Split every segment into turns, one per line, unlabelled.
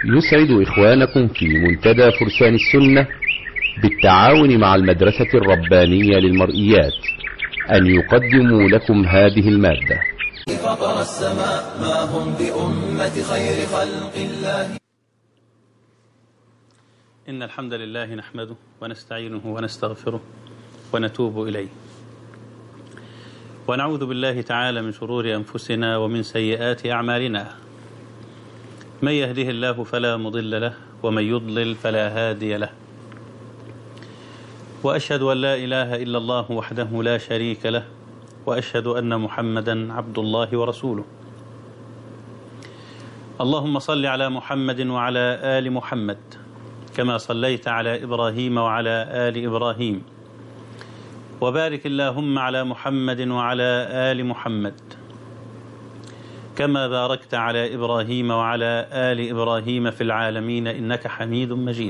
يسعد إخوانكم في منتدى فرسان السنة بالتعاون مع المدرسة الربانية للمرئيات أن يقدموا لكم هذه المادة
فطر السماء ما هم بأمة خير خلق الله
إن الحمد لله نحمده ونستعينه ونستغفره ونتوب إليه ونعوذ بالله تعالى من شرور أنفسنا ومن سيئات أعمالنا من يهده الله فلا مضل له ومن يضلل فلا هادي له وأشهد أن لا إله إلا الله وحده لا شريك له وأشهد أن محمدا عبد الله ورسوله اللهم صل على محمد وعلى آل محمد كما صليت على إبراهيم وعلى آل إبراهيم وبارك اللهم على محمد وعلى آل محمد كما باركت على إبراهيم وعلى آل إبراهيم في العالمين إنك حميد مجيد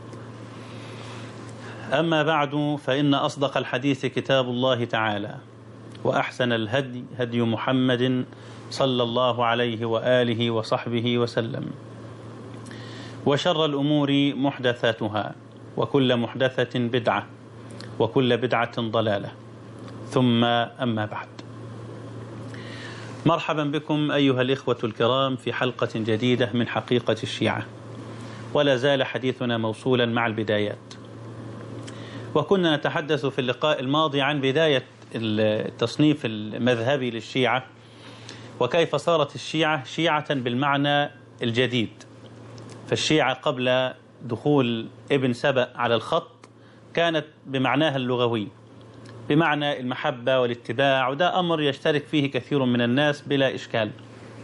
أما بعد فإن أصدق الحديث كتاب الله تعالى وأحسن الهدي هدي محمد صلى الله عليه وآله وصحبه وسلم وشر الأمور محدثاتها وكل محدثة بدعة وكل بدعة ضلالة ثم أما بعد مرحبا بكم أيها الإخوة الكرام في حلقة جديدة من حقيقة الشيعة ولا زال حديثنا موصولا مع البدايات وكنا نتحدث في اللقاء الماضي عن بداية التصنيف المذهبي للشيعة وكيف صارت الشيعة شيعة بالمعنى الجديد فالشيعة قبل دخول ابن سبأ على الخط كانت بمعناها اللغوي بمعنى المحبة والاتباع وده أمر يشترك فيه كثير من الناس بلا إشكال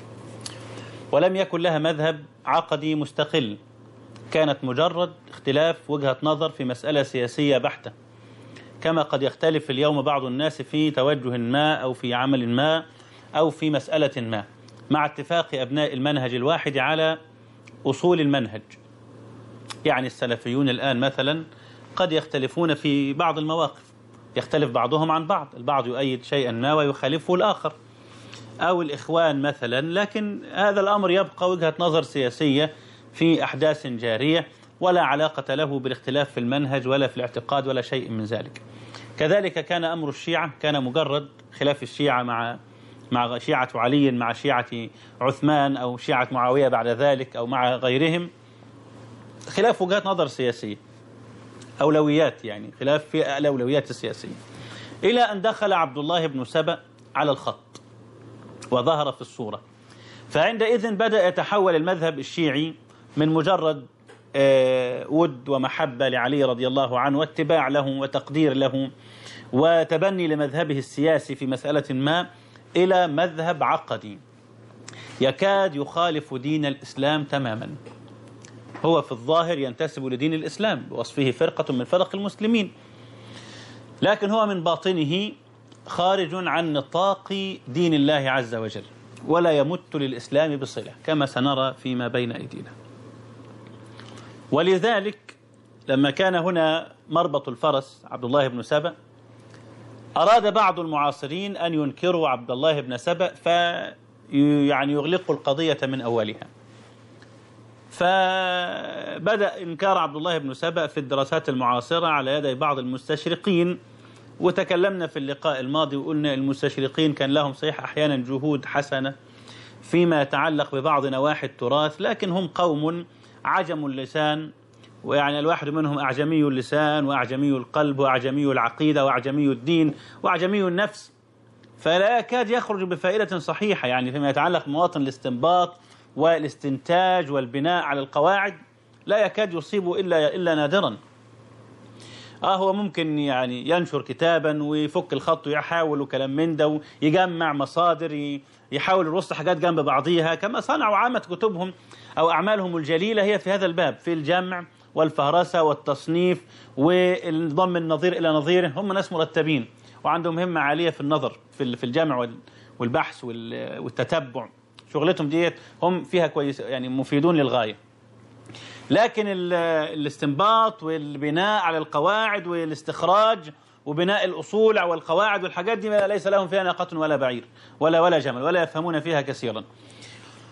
ولم يكن لها مذهب عقدي مستقل كانت مجرد اختلاف وجهة نظر في مسألة سياسية بحتة كما قد يختلف اليوم بعض الناس في توجه ما أو في عمل ما أو في مسألة ما مع اتفاق أبناء المنهج الواحد على أصول المنهج يعني السلفيون الآن مثلا قد يختلفون في بعض المواقف يختلف بعضهم عن بعض البعض يؤيد شيئا ما ويخالفه الآخر أو الإخوان مثلا لكن هذا الأمر يبقى وجهة نظر سياسية في أحداث جارية ولا علاقة له بالاختلاف في المنهج ولا في الاعتقاد ولا شيء من ذلك كذلك كان أمر الشيعة كان مجرد خلاف الشيعة مع مع شيعة علي مع شيعة عثمان أو شيعة معاوية بعد ذلك أو مع غيرهم خلاف وجهات نظر سياسية أولويات يعني خلاف في الأولويات السياسية إلى أن دخل عبد الله بن سبأ على الخط وظهر في الصورة فعندئذ بدأ يتحول المذهب الشيعي من مجرد ود ومحبة لعلي رضي الله عنه واتباع له وتقدير له وتبني لمذهبه السياسي في مسألة ما إلى مذهب عقدي يكاد يخالف دين الإسلام تماما هو في الظاهر ينتسب لدين الإسلام بوصفه فرقة من فرق المسلمين لكن هو من باطنه خارج عن نطاق دين الله عز وجل ولا يمت للإسلام بصلة كما سنرى فيما بين أيدينا ولذلك لما كان هنا مربط الفرس عبد الله بن سبأ أراد بعض المعاصرين أن ينكروا عبد الله بن سبأ في يعني يغلقوا القضية من أولها فبدأ إنكار عبد الله بن سبأ في الدراسات المعاصرة على يدي بعض المستشرقين وتكلمنا في اللقاء الماضي وقلنا المستشرقين كان لهم صحيح أحيانا جهود حسنة فيما يتعلق ببعض نواحي التراث لكن هم قوم عجم اللسان ويعني الواحد منهم أعجمي اللسان وأعجمي القلب وأعجمي العقيدة وأعجمي الدين وأعجمي النفس فلا يكاد يخرج بفائدة صحيحة يعني فيما يتعلق بمواطن الاستنباط والاستنتاج والبناء على القواعد لا يكاد يصيب إلا إلا نادرا اه هو ممكن يعني ينشر كتابا ويفك الخط ويحاول وكلام من ده ويجمع مصادر يحاول يرص حاجات جنب بعضيها كما صنعوا عامة كتبهم أو أعمالهم الجليلة هي في هذا الباب في الجمع والفهرسة والتصنيف وضم النظير إلى نظيره هم ناس مرتبين وعندهم مهمة عالية في النظر في الجمع والبحث والتتبع شغلتهم ديت هم فيها كويس يعني مفيدون للغاية لكن الاستنباط والبناء على القواعد والاستخراج وبناء الأصول والقواعد والحاجات دي ليس لهم فيها ناقة ولا بعير ولا ولا جمل ولا يفهمون فيها كثيرا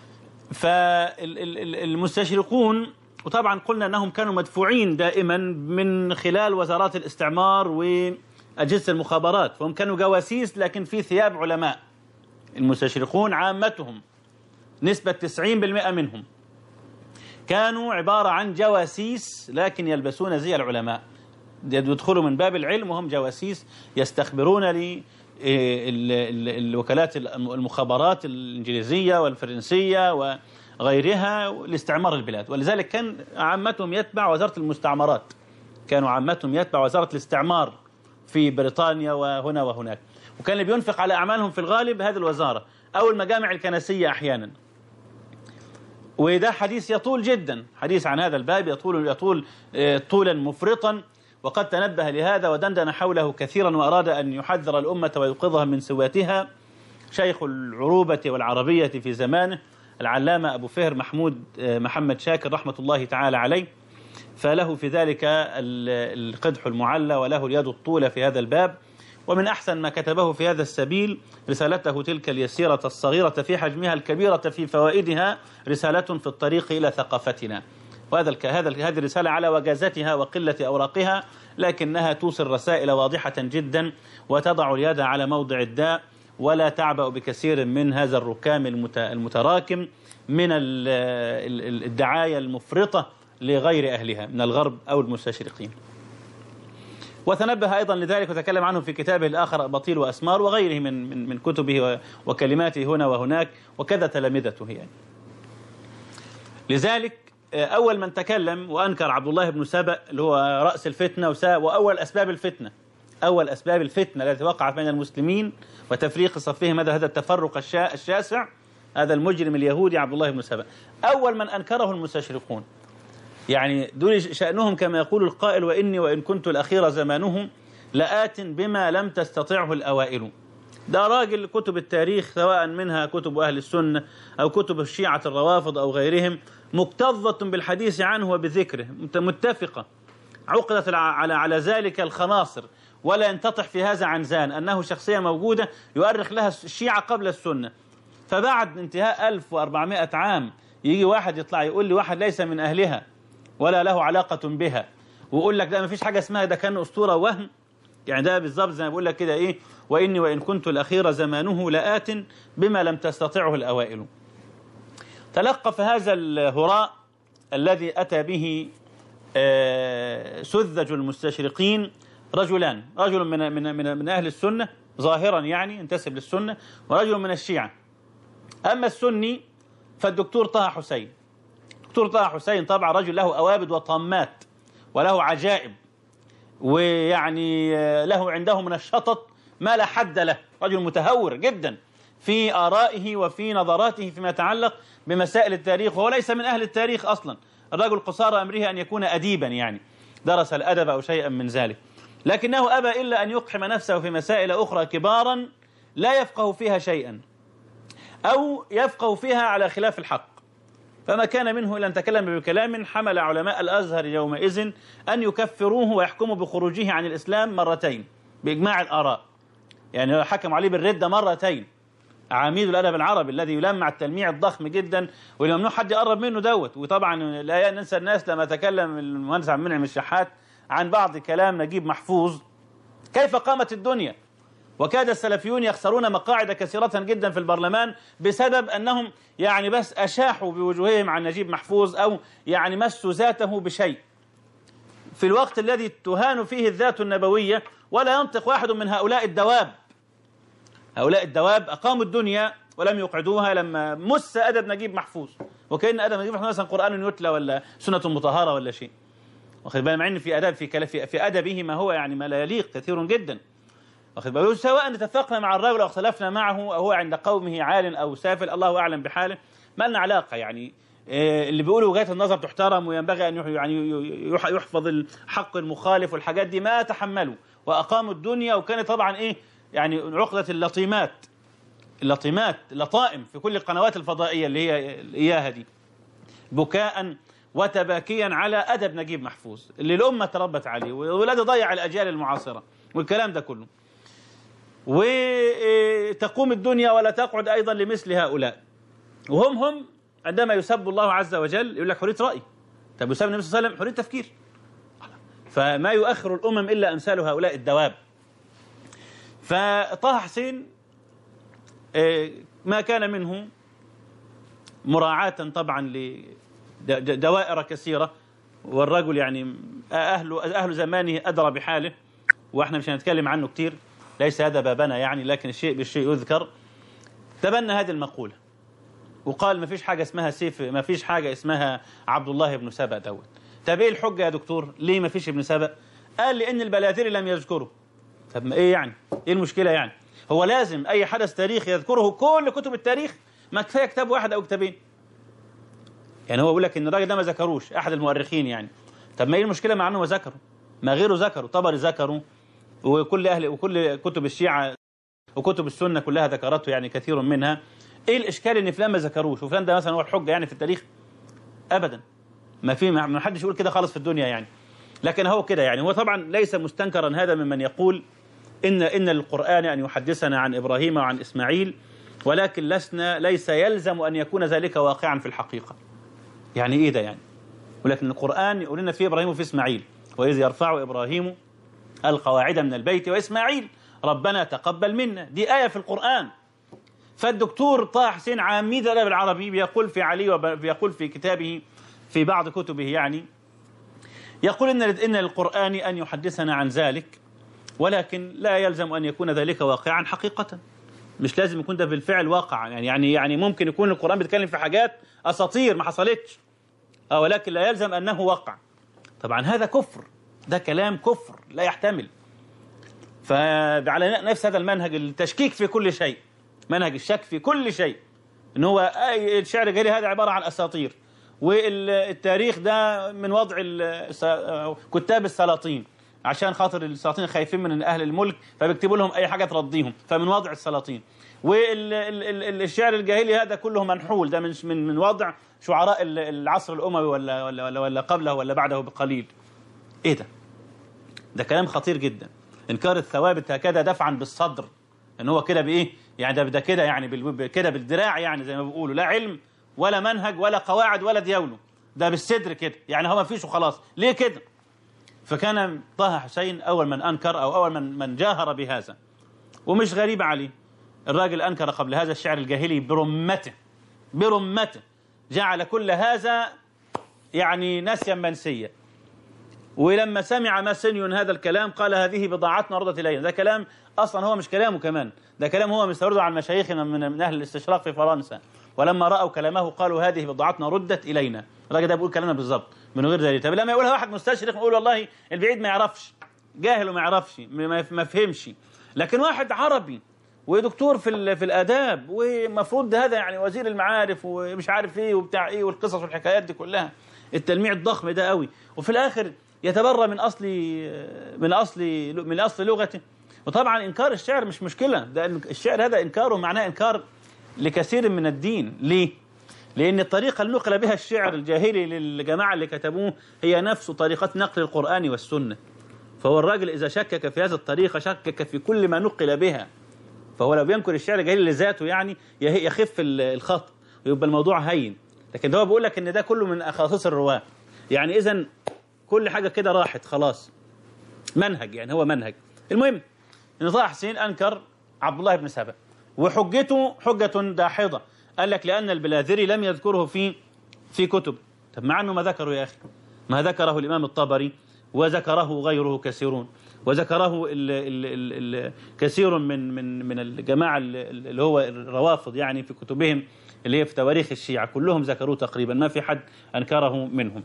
فالمستشرقون وطبعا قلنا أنهم كانوا مدفوعين دائما من خلال وزارات الاستعمار وأجهزة المخابرات فهم كانوا جواسيس لكن في ثياب علماء المستشرقون عامتهم نسبة 90% منهم كانوا عبارة عن جواسيس لكن يلبسون زي العلماء يدخلوا من باب العلم وهم جواسيس يستخبرون ل الوكالات المخابرات الإنجليزية والفرنسية وغيرها لاستعمار البلاد ولذلك كان عامتهم يتبع وزارة المستعمرات كانوا عامتهم يتبع وزارة الاستعمار في بريطانيا وهنا وهناك وكان اللي بينفق على أعمالهم في الغالب هذه الوزارة أو المجامع الكنسية أحيانا وده حديث يطول جدا حديث عن هذا الباب يطول يطول طولا مفرطا وقد تنبه لهذا ودندن حوله كثيرا وأراد أن يحذر الأمة ويوقظها من سواتها شيخ العروبة والعربية في زمانه العلامة أبو فهر محمود محمد شاكر رحمة الله تعالى عليه فله في ذلك القدح المعلى وله اليد الطولة في هذا الباب ومن أحسن ما كتبه في هذا السبيل رسالته تلك اليسيرة الصغيرة في حجمها الكبيرة في فوائدها رسالة في الطريق إلى ثقافتنا وهذا هذا هذه الرسالة على وجازتها وقلة أوراقها لكنها توصل رسائل واضحة جدا وتضع اليد على موضع الداء ولا تعبأ بكثير من هذا الركام المتراكم من الدعاية المفرطة لغير أهلها من الغرب أو المستشرقين وتنبه أيضا لذلك وتكلم عنه في كتابه الآخر بطيل وأسمار وغيره من, من, من كتبه وكلماته هنا وهناك وكذا تلامذته يعني لذلك أول من تكلم وأنكر عبد الله بن سبأ اللي هو رأس الفتنة وأول أسباب الفتنة أول أسباب الفتنة التي وقعت بين المسلمين وتفريق صفهم هذا هذا التفرق الشاسع هذا المجرم اليهودي عبد الله بن سبأ أول من أنكره المستشرقون يعني دول شأنهم كما يقول القائل وإني وإن كنت الأخير زمانهم لآت بما لم تستطعه الأوائل ده راجل كتب التاريخ سواء منها كتب أهل السنة أو كتب الشيعة الروافض أو غيرهم مكتظة بالحديث عنه وبذكره متفقة عقدت على على ذلك الخناصر ولا ينتطح في هذا عنزان أنه شخصية موجودة يؤرخ لها الشيعة قبل السنة فبعد انتهاء 1400 عام يجي واحد يطلع يقول لي واحد ليس من أهلها ولا له علاقة بها ويقول لك ده ما فيش حاجة اسمها ده كان أسطورة وهم يعني ده بالظبط زي ما بقول لك كده إيه وإني وإن كنت الأخير زمانه لآت بما لم تستطعه الأوائل تلقف هذا الهراء الذي أتى به سذج المستشرقين رجلان رجل من من من, من أهل السنة ظاهرا يعني ينتسب للسنة ورجل من الشيعة أما السني فالدكتور طه حسين دكتور طه حسين طبعا رجل له أوابد وطامات وله عجائب ويعني له عنده من الشطط ما لا حد له رجل متهور جدا في آرائه وفي نظراته فيما يتعلق بمسائل التاريخ وهو ليس من أهل التاريخ أصلا الرجل قصار أمره أن يكون أديبا يعني درس الأدب أو شيئا من ذلك لكنه أبى إلا أن يقحم نفسه في مسائل أخرى كبارا لا يفقه فيها شيئا أو يفقه فيها على خلاف الحق فما كان منه إلا أن تكلم بكلام حمل علماء الأزهر يومئذ أن يكفروه ويحكموا بخروجه عن الإسلام مرتين بإجماع الآراء يعني حكم عليه بالردة مرتين عميد الأدب العربي الذي يلمع التلميع الضخم جدا والممنوع حد يقرب منه دوت وطبعا لا ننسى الناس لما تكلم المهندس عبد المنعم الشحات عن بعض كلام نجيب محفوظ كيف قامت الدنيا وكاد السلفيون يخسرون مقاعد كثيرة جدا في البرلمان بسبب أنهم يعني بس أشاحوا بوجوههم عن نجيب محفوظ أو يعني مسوا ذاته بشيء في الوقت الذي تهان فيه الذات النبوية ولا ينطق واحد من هؤلاء الدواب هؤلاء الدواب أقاموا الدنيا ولم يقعدوها لما مس أدب نجيب محفوظ وكأن أدب نجيب محفوظ مثلا قرآن يتلى ولا سنة مطهرة ولا شيء واخد بالك مع ان في ادب في في, في ادبه ما هو يعني ما لا يليق كثير جدا واخد بالك سواء اتفقنا مع الرجل او اختلفنا معه او هو عند قومه عال او سافل الله اعلم بحاله ما لنا علاقه يعني اللي بيقولوا وجهات النظر تحترم وينبغي ان يعني يحفظ الحق المخالف والحاجات دي ما تحملوا واقاموا الدنيا وكانت طبعا ايه يعني عقده اللطيمات اللطيمات لطائم في كل القنوات الفضائيه اللي هي اياها دي بكاء وتباكيا على أدب نجيب محفوظ اللي الأمة تربت عليه والذي ضيع الأجيال المعاصرة والكلام ده كله وتقوم الدنيا ولا تقعد أيضا لمثل هؤلاء وهم هم عندما يسب الله عز وجل يقول لك حريه راي طب يسب النبي صلى الله عليه وسلم حريه تفكير فما يؤخر الامم الا امثال هؤلاء الدواب فطه حسين آه، ما كان منه مراعاة طبعا لدوائر كثيرة والرجل يعني أهل أهل زمانه أدرى بحاله وإحنا مش هنتكلم عنه كتير ليس هذا بابنا يعني لكن الشيء بالشيء يذكر تبنى هذه المقولة وقال ما فيش حاجة اسمها سيف ما فيش حاجة اسمها عبد الله بن سبأ دوت طب ايه الحجة يا دكتور ليه ما فيش ابن سبأ قال لأن البلاذري لم يذكره طب ما ايه يعني ايه المشكلة يعني هو لازم اي حدث تاريخي يذكره كل كتب التاريخ ما كفايه كتاب واحد او كتابين يعني هو بيقول لك ان الراجل ده ما ذكروش احد المؤرخين يعني طب ما ايه المشكله مع انه ما ذكره ما غيره ذكره طبري ذكره وكل اهل وكل كتب الشيعه وكتب السنه كلها ذكرته يعني كثير منها ايه الاشكال ان فلان ما ذكروش وفلان ده مثلا هو الحجه يعني في التاريخ ابدا ما في ما حدش يقول كده خالص في الدنيا يعني لكن هو كده يعني هو طبعا ليس مستنكرا هذا ممن يقول ان ان القران ان يحدثنا عن ابراهيم وعن اسماعيل ولكن لسنا ليس يلزم ان يكون ذلك واقعا في الحقيقه يعني ايه ده يعني ولكن القران يقول لنا في ابراهيم وفي اسماعيل واذ يرفع ابراهيم القواعد من البيت واسماعيل ربنا تقبل منا دي ايه في القران فالدكتور طه حسين عميد الادب العربي بيقول في علي وبيقول في كتابه في بعض كتبه يعني يقول ان ان القران ان يحدثنا عن ذلك ولكن لا يلزم ان يكون ذلك واقعا حقيقه مش لازم يكون ده بالفعل واقعا يعني يعني يعني ممكن يكون القران بيتكلم في حاجات اساطير ما حصلتش اه ولكن لا يلزم انه واقع طبعا هذا كفر ده كلام كفر لا يحتمل فعلى نفس هذا المنهج التشكيك في كل شيء منهج الشك في كل شيء ان هو أي الشعر الجاهلي هذا عباره عن اساطير والتاريخ ده من وضع الس- كتاب السلاطين عشان خاطر السلاطين خايفين من اهل الملك فبيكتبوا لهم اي حاجه ترضيهم فمن وضع السلاطين والشعر الجاهلي هذا كله منحول ده من من من وضع شعراء ال- العصر الاموي ولا ولا ولا, ولا قبله ولا بعده بقليل ايه ده ده كلام خطير جدا انكار الثوابت هكذا دفعا بالصدر ان هو كده بايه يعني ده ده كده يعني بال- كده بالدراع يعني زي ما بيقولوا لا علم ولا منهج ولا قواعد ولا ديوله ده بالصدر كده يعني هو ما فيش وخلاص ليه كده فكان طه حسين اول من انكر او اول من من جاهر بهذا ومش غريب عليه الراجل انكر قبل هذا الشعر الجاهلي برمته برمته جعل كل هذا يعني نسيا منسيا ولما سمع ماسني هذا الكلام قال هذه بضاعتنا ردت الينا ده كلام اصلا هو مش كلامه كمان ده كلام هو مستورده عن مشايخنا من, من اهل الاستشراق في فرنسا ولما راوا كلامه قالوا هذه بضاعتنا ردت الينا الراجل ده بيقول كلامنا بالظبط من غير دليل طب لما يقولها واحد مستشرق نقول والله البعيد ما يعرفش جاهل وما يعرفش ما ما فهمش لكن واحد عربي ودكتور في ال- في الاداب ومفروض هذا يعني وزير المعارف ومش عارف ايه وبتاع ايه والقصص والحكايات دي كلها التلميع الضخم ده قوي وفي الاخر يتبرى من اصل من اصل من اصل لغته وطبعا انكار الشعر مش مشكله ده الشعر هذا انكاره معناه انكار لكثير من الدين ليه لأن الطريقة اللي نقل بها الشعر الجاهلي للجماعة اللي كتبوه هي نفس طريقة نقل القرآن والسنة فهو الراجل إذا شكك في هذه الطريقة شكك في كل ما نقل بها فهو لو بينكر الشعر الجاهلي لذاته يعني يه- يخف ال- الخط ويبقى الموضوع هين لكن ده هو بيقول لك ان ده كله من اخاصيص الرواه يعني اذا كل حاجه كده راحت خلاص منهج يعني هو منهج المهم ان طه حسين انكر عبد الله بن سبأ وحجته حجه داحضه قال لك لان البلاذري لم يذكره في في كتب طب مع انه ما ذكره يا اخي ما ذكره الامام الطبري وذكره غيره كثيرون وذكره ال ال ال ال كثير من من من الجماعه ال- ال- اللي هو الروافض يعني في كتبهم اللي هي في تواريخ الشيعه كلهم ذكروه تقريبا ما في حد انكره منهم.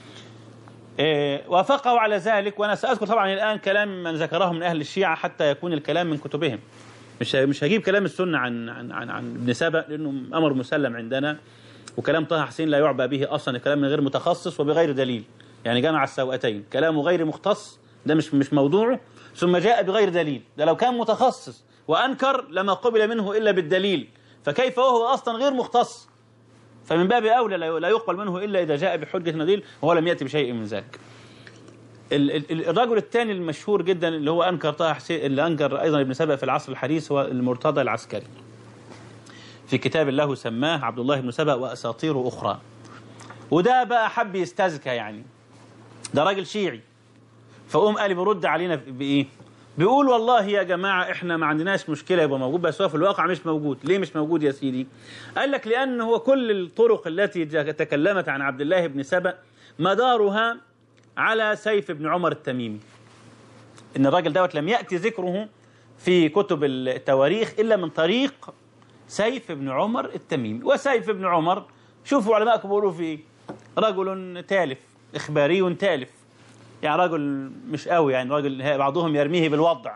إيه، وافقوا على ذلك وانا ساذكر طبعا الان كلام من ذكره من اهل الشيعه حتى يكون الكلام من كتبهم. مش مش هجيب كلام السنه عن عن عن, عن ابن سبأ لانه امر مسلم عندنا وكلام طه حسين لا يعبى به اصلا الكلام من غير متخصص وبغير دليل يعني جمع السوأتين كلامه غير مختص ده مش مش موضوعه ثم جاء بغير دليل ده لو كان متخصص وانكر لما قبل منه الا بالدليل فكيف وهو اصلا غير مختص فمن باب اولى لا لا يقبل منه الا اذا جاء بحجه دليل وهو لم ياتي بشيء من ذلك ال- ال- الرجل الثاني المشهور جدا اللي هو انكر طه حسين اللي انكر ايضا ابن سبأ في العصر الحديث هو المرتضى العسكري في كتاب له سماه عبد الله بن سبأ وأساطير أخرى وده بقى حب يستزكى يعني ده راجل شيعي فقوم قال بيرد علينا بإيه بيقول والله يا جماعة احنا ما عندناش مشكلة يبقى موجود بس هو في الواقع مش موجود ليه مش موجود يا سيدي قال لك لأن هو كل الطرق التي تكلمت عن عبد الله بن سبأ مدارها على سيف بن عمر التميمي ان الراجل دوت لم يأتي ذكره في كتب التواريخ إلا من طريق سيف بن عمر التميمي وسيف بن عمر شوفوا علماءكم بيقولوا في رجل تالف إخباري تالف يعني رجل مش قوي يعني رجل بعضهم يرميه بالوضع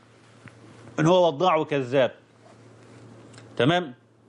ان هو وضاع وكذاب تمام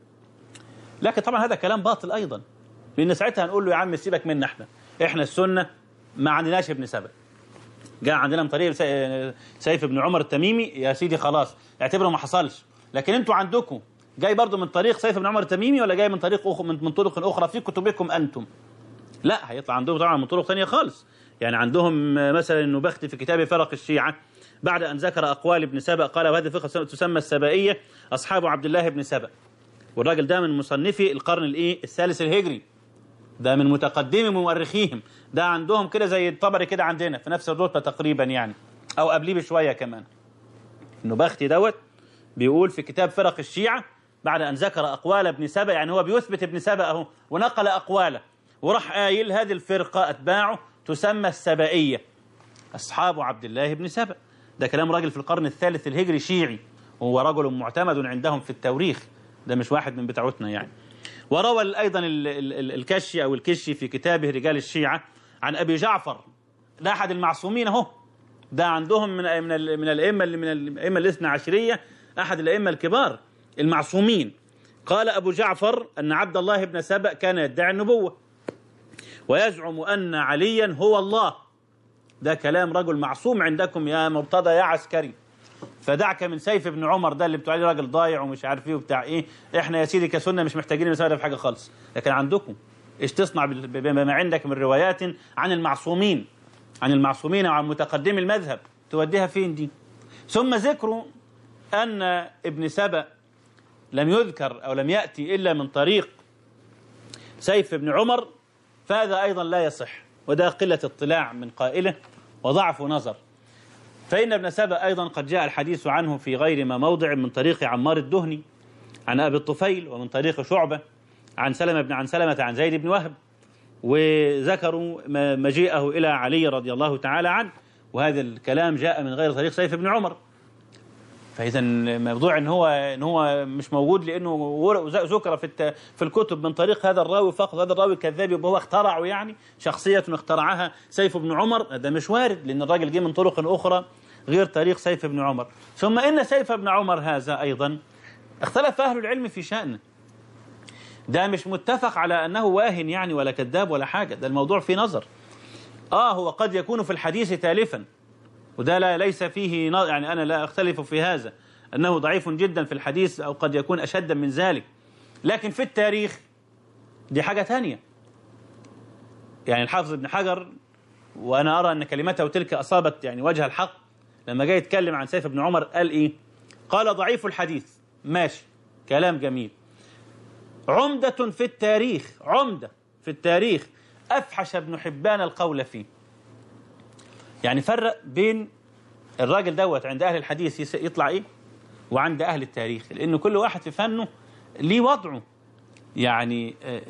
لكن طبعا هذا كلام باطل ايضا لان ساعتها هنقول له يا عم سيبك منا احنا احنا السنه ما عندناش ابن سبأ جاء عندنا من طريق سيف بن عمر التميمي يا سيدي خلاص اعتبره ما حصلش لكن انتوا عندكم جاي برضو من طريق سيف بن عمر التميمي ولا جاي من طريق أخ... من طرق اخرى في كتبكم انتم لا هيطلع عندهم طبعا من طرق ثانيه خالص يعني عندهم مثلا النبختي في كتاب فرق الشيعة بعد أن ذكر أقوال ابن سبأ قال وهذه الفقه تسمى السبائية أصحاب عبد الله بن سبأ والراجل ده من مصنفي القرن الايه الثالث الهجري ده من متقدمي مؤرخيهم ده عندهم كده زي الطبري كده عندنا في نفس الرتبة تقريبا يعني أو قبليه بشوية كمان النبختي دوت بيقول في كتاب فرق الشيعة بعد أن ذكر أقوال ابن سبأ يعني هو بيثبت ابن سبأ أهو ونقل أقواله وراح قايل هذه الفرقة أتباعه تسمى السبائية أصحاب عبد الله بن سبأ ده كلام راجل في القرن الثالث الهجري شيعي وهو رجل معتمد عندهم في التوريخ ده مش واحد من بتاعتنا يعني وروى أيضا الكشي أو الكشي في كتابه رجال الشيعة عن أبي جعفر ده أحد المعصومين أهو ده عندهم من من من الأئمة من الأئمة الاثنى عشرية أحد الأئمة الكبار المعصومين قال أبو جعفر أن عبد الله بن سبأ كان يدعي النبوة ويزعم أن عليا هو الله ده كلام رجل معصوم عندكم يا مرتضى يا عسكري فدعك من سيف ابن عمر ده اللي بتقول عليه راجل ضايع ومش عارف ايه وبتاع ايه احنا يا سيدي كسنه مش محتاجين نساعد في حاجه خالص لكن عندكم ايش تصنع بما عندك من روايات عن المعصومين عن المعصومين وعن متقدمي المذهب توديها فين دي ثم ذكر ان ابن سبأ لم يذكر او لم ياتي الا من طريق سيف بن عمر فهذا أيضا لا يصح وده قلة اطلاع من قائله وضعف نظر فإن ابن سبأ أيضا قد جاء الحديث عنه في غير ما موضع من طريق عمار الدهني عن أبي الطفيل ومن طريق شعبة عن سلمة بن عن سلمة عن زيد بن وهب وذكروا مجيئه إلى علي رضي الله تعالى عنه وهذا الكلام جاء من غير طريق سيف بن عمر فاذا موضوع ان هو ان هو مش موجود لانه ذكر في في الكتب من طريق هذا الراوي فقط هذا الراوي كذاب يبقى هو اخترعه يعني شخصيه اخترعها سيف بن عمر ده مش وارد لان الراجل جه من طرق اخرى غير طريق سيف بن عمر ثم ان سيف بن عمر هذا ايضا اختلف اهل العلم في شانه ده مش متفق على انه واهن يعني ولا كذاب ولا حاجه ده الموضوع في نظر اه هو قد يكون في الحديث تالفا وده لا ليس فيه يعني أنا لا أختلف في هذا أنه ضعيف جدا في الحديث أو قد يكون أشد من ذلك لكن في التاريخ دي حاجة ثانية يعني الحافظ ابن حجر وأنا أرى أن كلمته تلك أصابت يعني وجه الحق لما جاي يتكلم عن سيف بن عمر قال إيه قال ضعيف الحديث ماشي كلام جميل عمدة في التاريخ عمدة في التاريخ أفحش ابن حبان القول فيه يعني فرق بين الراجل دوت عند أهل الحديث يطلع إيه وعند أهل التاريخ لأن كل واحد في فنه ليه وضعه يعني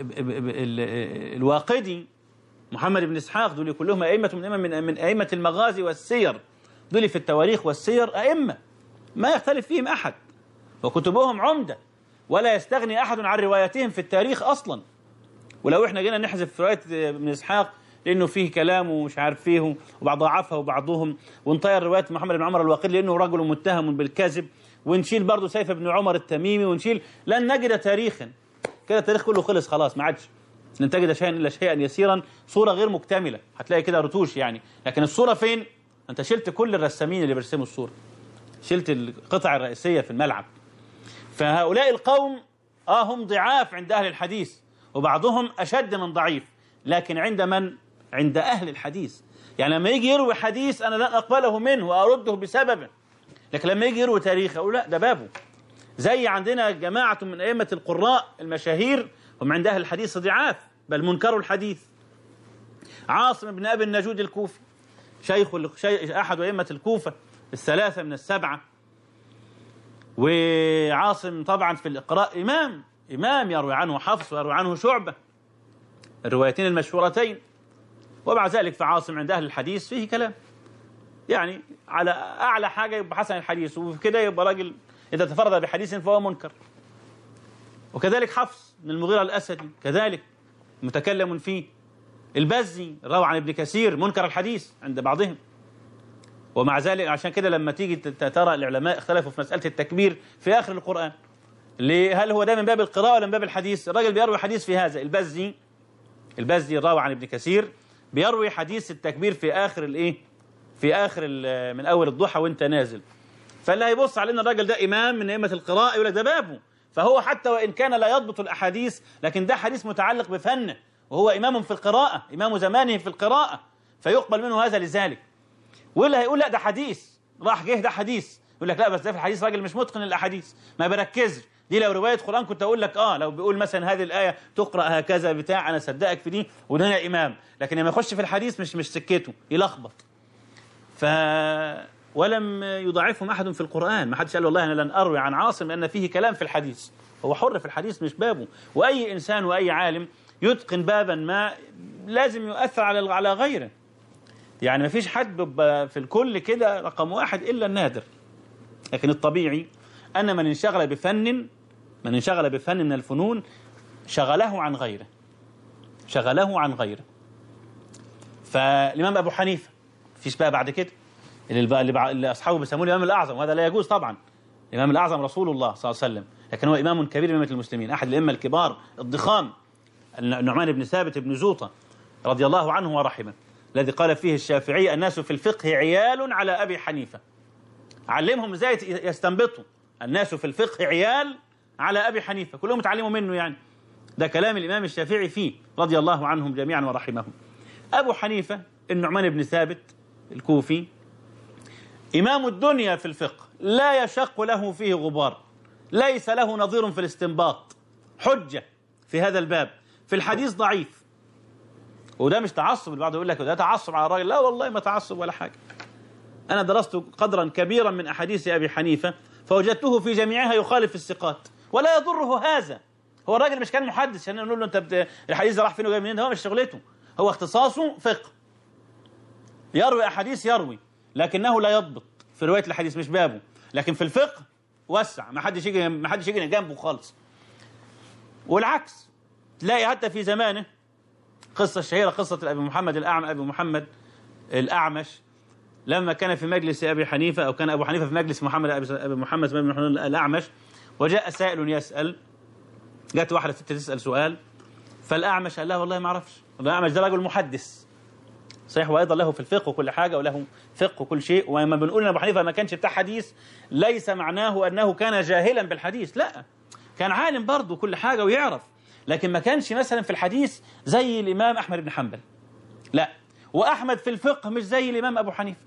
الواقدي محمد بن إسحاق دول كلهم أئمة من من من أئمة المغازي والسير دول في التواريخ والسير أئمة ما يختلف فيهم أحد وكتبهم عمدة ولا يستغني أحد عن رواياتهم في التاريخ أصلا ولو احنا جينا نحذف رواية ابن إسحاق لانه فيه كلام ومش عارف فيه وبعض ضعفها وبعضهم ونطير روايه محمد بن عمر الواقدي لانه رجل متهم بالكذب ونشيل برضه سيف بن عمر التميمي ونشيل لن نجد تاريخا كده التاريخ كله خلص خلاص ما عادش لن تجد شيئا الا شيئا يسيرا صوره غير مكتمله هتلاقي كده رتوش يعني لكن الصوره فين انت شلت كل الرسامين اللي بيرسموا الصوره شلت القطع الرئيسيه في الملعب فهؤلاء القوم اه هم ضعاف عند اهل الحديث وبعضهم اشد من ضعيف لكن عند من عند أهل الحديث يعني لما يجي يروي حديث أنا لا أقبله منه وأرده بسببه لكن لما يجي يروي تاريخ أقول لا ده بابه زي عندنا جماعة من أئمة القراء المشاهير هم عند أهل الحديث ضعاف بل منكر الحديث عاصم بن أبي النجود الكوفي شيخ شي أحد أئمة الكوفة الثلاثة من السبعة وعاصم طبعا في الإقراء إمام إمام يروي عنه حفص ويروي عنه شعبة الروايتين المشهورتين ومع ذلك فعاصم عند أهل الحديث فيه كلام يعني على أعلى حاجة يبقى حسن الحديث وكده يبقى راجل إذا تفرد بحديث فهو منكر وكذلك حفص من المغيرة الأسدي كذلك متكلم فيه البزي روى عن ابن كثير منكر الحديث عند بعضهم ومع ذلك عشان كده لما تيجي ترى العلماء اختلفوا في مسألة التكبير في آخر القرآن هل هو ده من باب القراءة ولا من باب الحديث الراجل بيروي حديث في هذا البزي البزي راوي عن ابن كثير بيروي حديث التكبير في آخر الايه في آخر من أول الضحى وانت نازل فاللي هيبص على ان الراجل ده إمام من أئمة القراءة يقول لك ده بابه فهو حتى وإن كان لا يضبط الأحاديث لكن ده حديث متعلق بفنه وهو إمام في القراءة إمام زمانه في القراءة فيقبل منه هذا لذلك واللي هيقول لا ده حديث راح جه ده حديث يقول لك لا بس ده في الحديث راجل مش متقن الأحاديث ما بركزش دي لو رواية قرآن كنت أقول لك آه لو بيقول مثلا هذه الآية تقرأ هكذا بتاع أنا صدقك في دي وده أنا إمام لكن لما يخش في الحديث مش مش سكته يلخبط ف ولم يضاعفهم أحد في القرآن ما حدش قال والله أنا لن أروي عن عاصم لأن فيه كلام في الحديث هو حر في الحديث مش بابه وأي إنسان وأي عالم يتقن بابا ما لازم يؤثر على على غيره يعني ما فيش حد في الكل كده رقم واحد إلا النادر لكن الطبيعي أن من انشغل بفن من انشغل بفن من الفنون شغله عن غيره شغله عن غيره فالإمام أبو حنيفة فيش بقى بعد كده اللي, اللي أصحابه بيسموه الإمام الأعظم وهذا لا يجوز طبعا الإمام الأعظم رسول الله صلى الله عليه وسلم لكن هو إمام كبير من أئمة المسلمين أحد الأئمة الكبار الضخام النعمان بن ثابت بن زوطة رضي الله عنه ورحمه الذي قال فيه الشافعي الناس في الفقه عيال على أبي حنيفة علمهم ازاي يستنبطوا الناس في الفقه عيال على أبي حنيفة كلهم اتعلموا منه يعني ده كلام الإمام الشافعي فيه رضي الله عنهم جميعا ورحمهم أبو حنيفة النعمان بن ثابت الكوفي إمام الدنيا في الفقه لا يشق له فيه غبار ليس له نظير في الاستنباط حجة في هذا الباب في الحديث ضعيف وده مش تعصب البعض يقول لك ده تعصب على الراجل لا والله ما تعصب ولا حاجة أنا درست قدرا كبيرا من أحاديث أبي حنيفة فوجدته في جميعها يخالف الثقات ولا يضره هذا هو الراجل مش كان محدث عشان نقول له انت بت... الحديث ده راح فين وجاي منين هو مش شغلته هو اختصاصه فقه يروي احاديث يروي لكنه لا يضبط في روايه الحديث مش بابه لكن في الفقه وسع ما حدش يجي ما حدش يجي جنبه خالص والعكس تلاقي حتى في زمانه قصه شهيره قصه ابي محمد الاعمى ابي محمد الاعمش لما كان في مجلس ابي حنيفه او كان ابو حنيفه في مجلس محمد ابي محمد بن محمد الاعمش وجاء سائل يسال جت واحده ست تسال سؤال فالاعمش قال لها والله ما اعرفش الاعمش ده رجل محدث صحيح وايضا له في الفقه وكل حاجه وله فقه وكل شيء ولما بنقول ان ابو حنيفه ما كانش بتاع حديث ليس معناه انه كان جاهلا بالحديث لا كان عالم برضه كل حاجه ويعرف لكن ما كانش مثلا في الحديث زي الامام احمد بن حنبل لا واحمد في الفقه مش زي الامام ابو حنيفه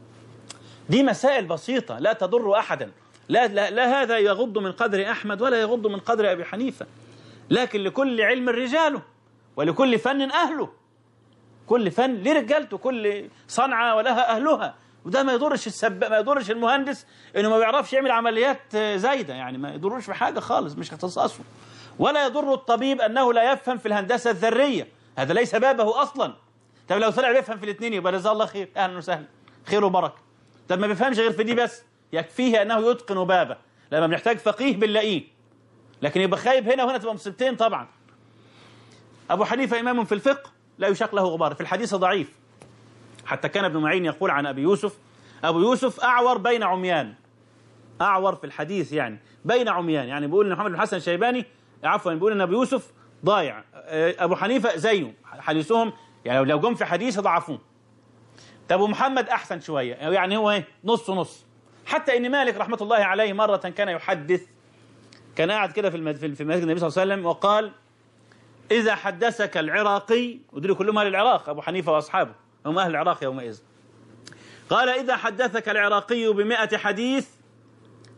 دي مسائل بسيطه لا تضر احدا لا, لا, لا هذا يغض من قدر أحمد ولا يغض من قدر أبي حنيفة لكن لكل علم رجاله ولكل فن أهله كل فن ليه رجالته كل صنعة ولها أهلها وده ما يضرش السب ما يضرش المهندس انه ما بيعرفش يعمل عمليات زايده يعني ما يضرش في حاجه خالص مش اختصاصه ولا يضر الطبيب انه لا يفهم في الهندسه الذريه هذا ليس بابه اصلا طب لو طلع بيفهم في الاثنين يبقى جزاه الله خير اهلا وسهلا خير وبركه طب ما بيفهمش غير في دي بس يكفيه أنه يتقن بابه لما بنحتاج فقيه بنلاقيه لكن يبقى خايب هنا وهنا تبقى مصيبتين طبعا أبو حنيفة إمام في الفقه لا يشق له غبار في الحديث ضعيف حتى كان ابن معين يقول عن أبي يوسف أبو يوسف أعور بين عميان أعور في الحديث يعني بين عميان يعني بيقول إن محمد بن حسن الشيباني عفوا بيقول إن أبو يوسف ضايع أبو حنيفة زيه حديثهم يعني لو جم في حديث ضعفوه طب أبو محمد أحسن شوية يعني هو إيه نص نص حتى ان مالك رحمه الله عليه مره كان يحدث كان قاعد كده في في مسجد النبي صلى الله عليه وسلم وقال اذا حدثك العراقي ودول كلهم اهل العراق ابو حنيفه واصحابه هم اهل العراق يومئذ قال اذا حدثك العراقي بمئة حديث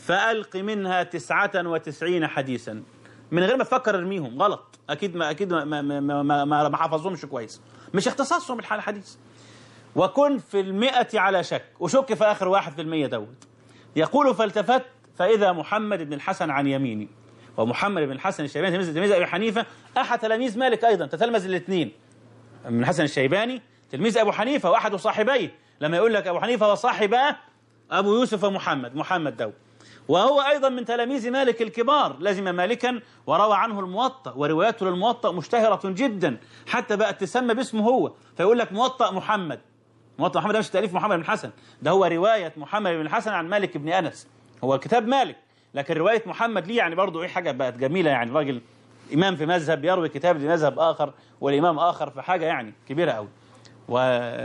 فألق منها تسعة وتسعين حديثا من غير ما تفكر ارميهم غلط أكيد ما أكيد ما ما ما, ما, ما, ما حفظهمش كويس مش اختصاصهم الح- الحديث وكن في المئة على شك وشك في آخر واحد في المية دوت يقول فالتفت فإذا محمد بن الحسن عن يميني ومحمد بن الحسن الشيباني تلميذ تلميذ أبي حنيفة أحد تلاميذ مالك أيضا تتلمذ الاثنين من الحسن الشيباني تلميذ أبو حنيفة وأحد صاحبيه لما يقول لك أبو حنيفة وصاحباه أبو يوسف ومحمد محمد دو وهو أيضا من تلاميذ مالك الكبار لزم مالكا وروى عنه الموطأ ورواياته للموطأ مشتهرة جدا حتى بقت تسمى باسمه هو فيقول لك موطأ محمد موطأ محمد ده مش تأليف محمد بن الحسن ده هو رواية محمد بن الحسن عن مالك بن أنس هو الكتاب مالك لكن رواية محمد ليه يعني برضه إيه حاجة بقت جميلة يعني راجل إمام في مذهب يروي كتاب لمذهب آخر والإمام آخر في حاجة يعني كبيرة قوي و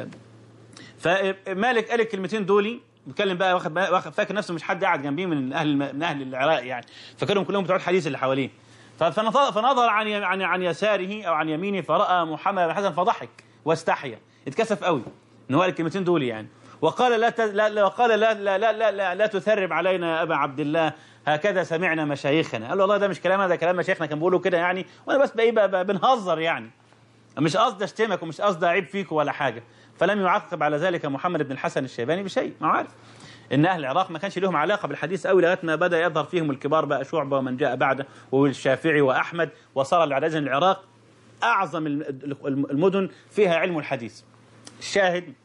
فمالك قال الكلمتين دولي بيتكلم بقى واخد واخد فاكر نفسه مش حد قاعد جنبيه من اهل من اهل العراق يعني فاكرهم كلهم بتوع الحديث اللي حواليه ف- فنظر فنظر عن ي- عن عن يساره او عن يمينه فراى محمد بن حسن فضحك واستحيا اتكسف قوي ان هو قال الكلمتين دول يعني وقال لا ت- لا لا وقال لا لا لا لا, لا, لا تثرب علينا يا ابا عبد الله هكذا سمعنا مشايخنا قال له والله ده مش كلامنا ده كلام مشايخنا كان بيقولوا كده يعني وانا بس بقى إيه بقى- بقى بنهزر يعني مش قصدي اشتمك ومش قصدي اعيب فيك ولا حاجه فلم يعقب على ذلك محمد بن الحسن الشيباني بشيء ما هو عارف ان اهل العراق ما كانش لهم علاقه بالحديث قوي لغايه ما بدا يظهر فيهم الكبار بقى شعبه ومن جاء بعده والشافعي واحمد وصار العدد العراق اعظم الم- المدن فيها علم الحديث الشاهد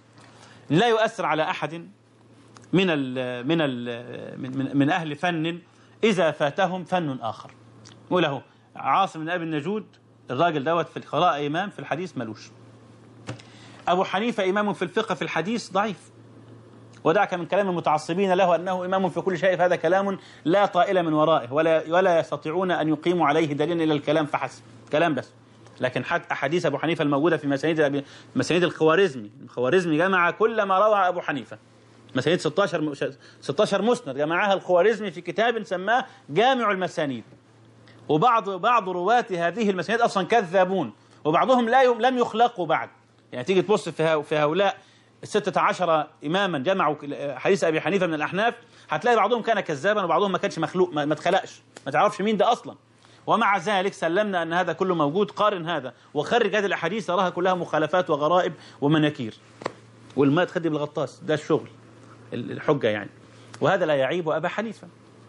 لا يؤثر على احد من ال من ال من, من, من اهل فن اذا فاتهم فن اخر وله عاصم بن ابي النجود الراجل دوت في القراءه امام في الحديث ملوش ابو حنيفه امام في الفقه في الحديث ضعيف ودعك من كلام المتعصبين له انه امام في كل شيء فهذا كلام لا طائل من ورائه ولا ولا يستطيعون ان يقيموا عليه دليلا الا الكلام فحسب كلام بس لكن حتى احاديث ابو حنيفه الموجوده في مسانيد أبي- مسانيد الخوارزمي الخوارزمي جمع كل ما روى ابو حنيفه مسانيد 16 م- 16 مسند جمعها الخوارزمي في كتاب سماه جامع المسانيد وبعض بعض رواة هذه المسانيد اصلا كذابون وبعضهم لا يم لم يخلقوا بعد يعني تيجي تبص في هؤ- في هؤلاء الستة عشر إماما جمعوا ك- حديث أبي حنيفة من الأحناف هتلاقي بعضهم كان كذابا وبعضهم ما كانش مخلوق ما ما اتخلقش ما تعرفش مين ده أصلا ومع ذلك سلمنا أن هذا كله موجود قارن هذا وخرج هذه الأحاديث تراها كلها مخالفات وغرائب ومناكير والماء تخدم الغطاس ده الشغل ال- الحجة يعني وهذا لا يعيب أبا حنيفة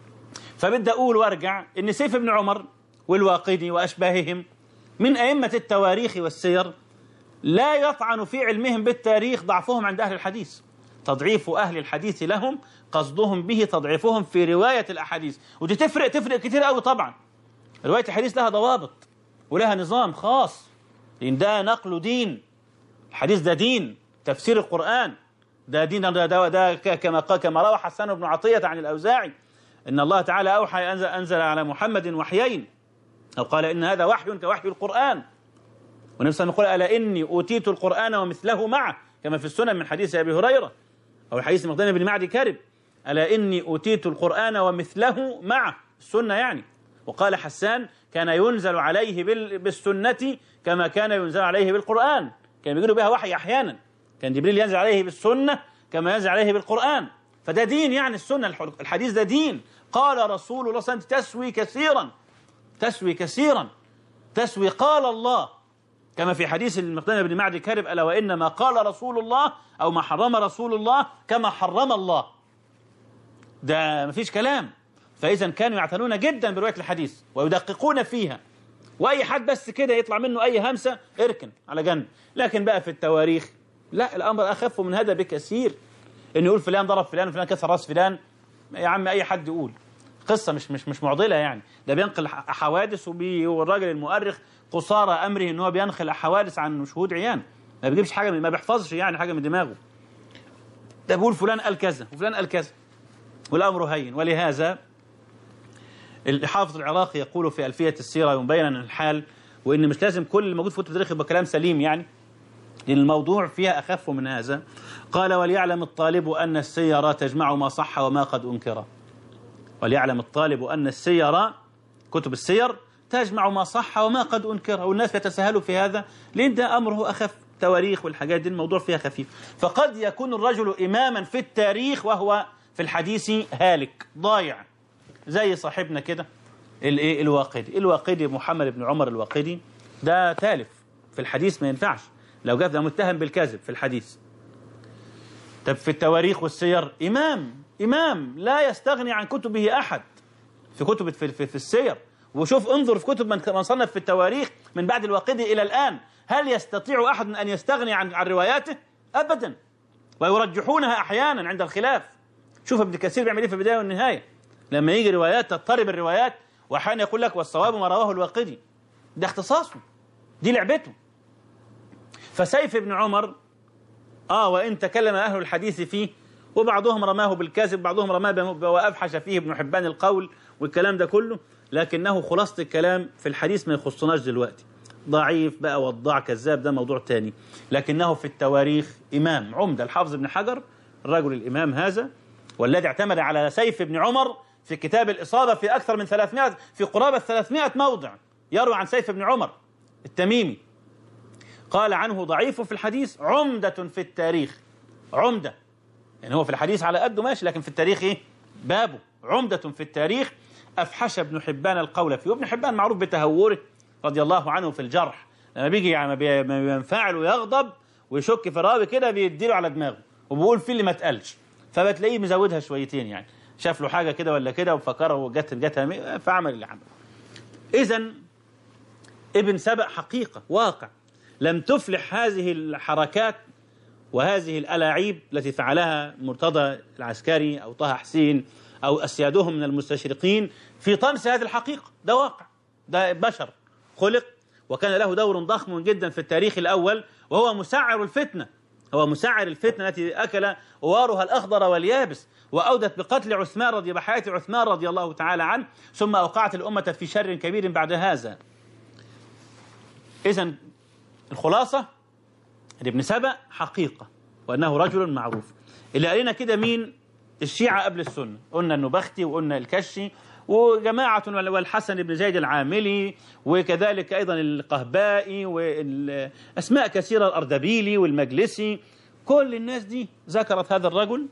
فبدي أقول وأرجع إن سيف بن عمر والواقدي وأشباههم من أئمة التواريخ والسير لا يطعن في علمهم بالتاريخ ضعفهم عند أهل الحديث تضعيف أهل الحديث لهم قصدهم به تضعيفهم في رواية الأحاديث ودي تفرق تفرق كتير قوي طبعا رواية الحديث لها ضوابط ولها نظام خاص لأن ده نقل دين الحديث ده دين تفسير القرآن ده دين ده, ده, ده ك- كما قال كما روى حسان بن عطية عن الأوزاعي إن الله تعالى أوحى أنزل, أنزل على محمد وحيين أو قال إن هذا وحي كوحي القرآن والنبي صلى الله عليه وسلم قال ألا إني أوتيت القرآن ومثله معه كما في السنن من حديث أبي هريرة أو الحديث مقدام بن معدي كرب ألا إني أوتيت القرآن ومثله معه السنة يعني وقال حسان كان ينزل عليه بال- بالسنة كما كان ينزل عليه بالقرآن كان بيجيله بها وحي أحيانا كان جبريل ينزل عليه بالسنة كما ينزل عليه بالقرآن فده دين يعني السنة الح- الحديث ده دين قال رسول الله صلى الله عليه وسلم تسوي كثيرا تسوي كثيرا تسوي قال الله كما في حديث المقدام بن معدي كرب ألا وإنما قال رسول الله أو ما حرم رسول الله كما حرم الله ده مفيش كلام فإذا كانوا يعتنون جدا برواية الحديث ويدققون فيها وأي حد بس كده يطلع منه أي همسة اركن على جنب لكن بقى في التواريخ لا الأمر أخف من هذا بكثير إنه يقول فلان ضرب فلان وفلان كسر راس فلان يا عم أي حد يقول قصة مش مش مش معضلة يعني ده بينقل ح- حوادث وبي والراجل المؤرخ قصارى أمره إن هو بينقل حوادث عن شهود عيان ما بيجيبش حاجة من- ما بيحفظش يعني حاجة من دماغه ده بيقول فلان قال كذا وفلان قال كذا والأمر هين ولهذا الحافظ العراقي يقول في ألفية السيرة مبينا الحال وإن مش لازم كل اللي موجود في كتب التاريخ يبقى كلام سليم يعني لأن الموضوع فيها أخف من هذا قال وليعلم الطالب أن السيرة تجمع ما صح وما قد أنكر وليعلم الطالب أن السير كتب السير تجمع ما صح وما قد أنكر والناس يتساهلوا في هذا لأن ده أمره أخف تواريخ والحاجات دي الموضوع فيها خفيف فقد يكون الرجل إماما في التاريخ وهو في الحديث هالك ضايع زي صاحبنا كده الايه الواقدي الواقدي محمد بن عمر الواقدي ده تالف في الحديث ما ينفعش لو جاء ده متهم بالكذب في الحديث طب في التواريخ والسير إمام إمام لا يستغني عن كتبه أحد في كتب في, في, في السير وشوف انظر في كتب من من صنف في التواريخ من بعد الواقدي إلى الآن هل يستطيع أحد أن يستغني عن عن رواياته أبدا ويرجحونها أحيانا عند الخلاف شوف ابن كثير بيعمل ايه في البداية والنهاية لما يجي روايات تضطرب الروايات وأحيانا يقول لك والصواب ما رواه الواقدي ده اختصاصه دي لعبته فسيف بن عمر آه وإن تكلم أهل الحديث فيه وبعضهم رماه بالكذب بعضهم رماه بم- وأفحش فيه ابن حبان القول والكلام ده كله لكنه خلاصة الكلام في الحديث ما يخصناش دلوقتي ضعيف بقى وضاع كذاب ده موضوع تاني لكنه في التواريخ إمام عمدة الحافظ بن حجر الرجل الإمام هذا والذي اعتمد على سيف بن عمر في كتاب الإصابة في أكثر من 300 في قرابة 300 موضع يروي عن سيف بن عمر التميمي قال عنه ضعيف في الحديث عمدة في التاريخ عمدة يعني هو في الحديث على قده ماشي لكن في التاريخ ايه بابه عمدة في التاريخ أفحش ابن حبان القول فيه وابن حبان معروف بتهوره رضي الله عنه في الجرح لما بيجي يعني بي- ما بينفعل ويغضب ويشك في الراوي كده بيديله على دماغه وبيقول فيه اللي ما اتقالش فبتلاقيه مزودها شويتين يعني شاف له حاجة كده ولا كده وفكره وجت جتها فعمل اللي عمله إذا ابن سبأ حقيقة واقع لم تفلح هذه الحركات وهذه الألاعيب التي فعلها مرتضى العسكري أو طه حسين أو أسيادهم من المستشرقين في طمس هذه الحقيقة ده واقع ده بشر خلق وكان له دور ضخم جدا في التاريخ الأول وهو مسعر الفتنة هو مسعر الفتنة التي أكل وارها الأخضر واليابس وأودت بقتل عثمان رضي بحياة عثمان رضي الله تعالى عنه ثم أوقعت الأمة في شر كبير بعد هذا إذا الخلاصة ان ابن سبأ حقيقة وأنه رجل معروف اللي قالنا كده مين الشيعة قبل السنة قلنا النبختي وقلنا الكشي وجماعة والحسن بن زيد العاملي وكذلك أيضا القهبائي والأسماء كثيرة الأردبيلي والمجلسي كل الناس دي ذكرت هذا الرجل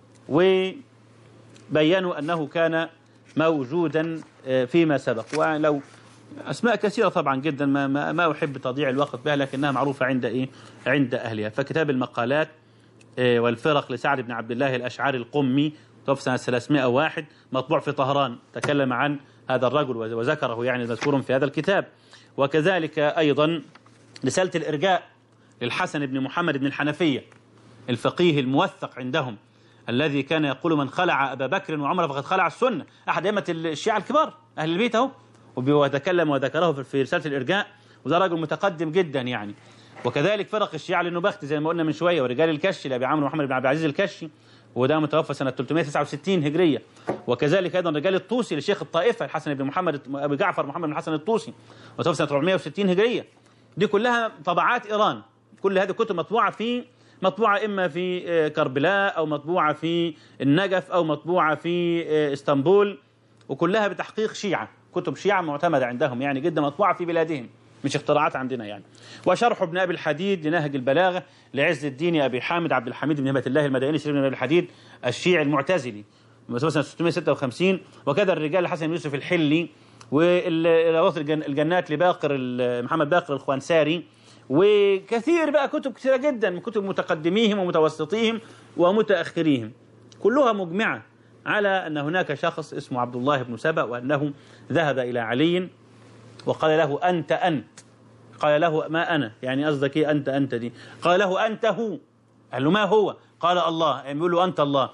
وبينوا أنه كان موجودا فيما سبق ولو أسماء كثيرة طبعا جدا ما, ما, ما أحب تضييع الوقت بها لكنها معروفة عند إيه عند أهلها فكتاب المقالات إيه والفرق لسعد بن عبد الله الأشعري القمي توفى سنة 301 مطبوع في طهران تكلم عن هذا الرجل وذكره يعني مذكور في هذا الكتاب وكذلك أيضا رسالة الإرجاء للحسن بن محمد بن الحنفية الفقيه الموثق عندهم الذي كان يقول من خلع أبا بكر وعمر فقد خلع السنة أحد أئمة الشيعة الكبار أهل البيت أهو وتكلم وذكره في رسالة الإرجاء وده رجل متقدم جدا يعني وكذلك فرق الشيعة للنبخت زي ما قلنا من شوية ورجال الكشي لأبي عمرو محمد بن عبد العزيز الكشي وده متوفى سنة 369 هجرية وكذلك أيضا رجال الطوسي لشيخ الطائفة الحسن بن محمد أبي جعفر محمد بن حسن الطوسي وتوفى سنة 460 هجرية دي كلها طبعات إيران كل هذه الكتب مطبوعة في مطبوعة إما في كربلاء أو مطبوعة في النجف أو مطبوعة في اسطنبول وكلها بتحقيق شيعة كتب شيعة معتمدة عندهم يعني جدا مطبوعة في بلادهم مش اختراعات عندنا يعني وشرح ابن أبي الحديد لنهج البلاغة لعز الدين أبي حامد عبد الحميد بن هبة الله المدائني شريف بن أبي الحديد الشيعي المعتزلي سنة 656 وكذا الرجال الحسن يوسف الحلي والروث الجنات لباقر محمد باقر الخوانساري وكثير بقى كتب كثيرة جدا من كتب متقدميهم ومتوسطيهم ومتأخريهم كلها مجمعة على أن هناك شخص اسمه عبد الله بن سبأ وأنه ذهب إلى علي وقال له أنت أنت قال له ما أنا يعني قصدك إيه أنت أنت دي قال له أنت هو قال له ما هو قال الله يعني بيقول له أنت الله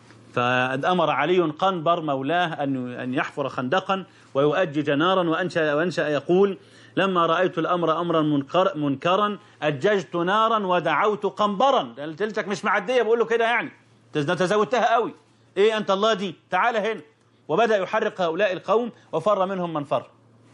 فأمر علي قنبر مولاه أن أن يحفر خندقا ويؤجج نارا وأنشأ, وأنشأ يقول لما رأيت الأمر أمرا منكر منكرا أججت نارا ودعوت قنبرا لك مش معدية بقول له كده يعني تزودتها قوي ايه انت الله دي تعال هنا وبدأ يحرق هؤلاء القوم وفر منهم من فر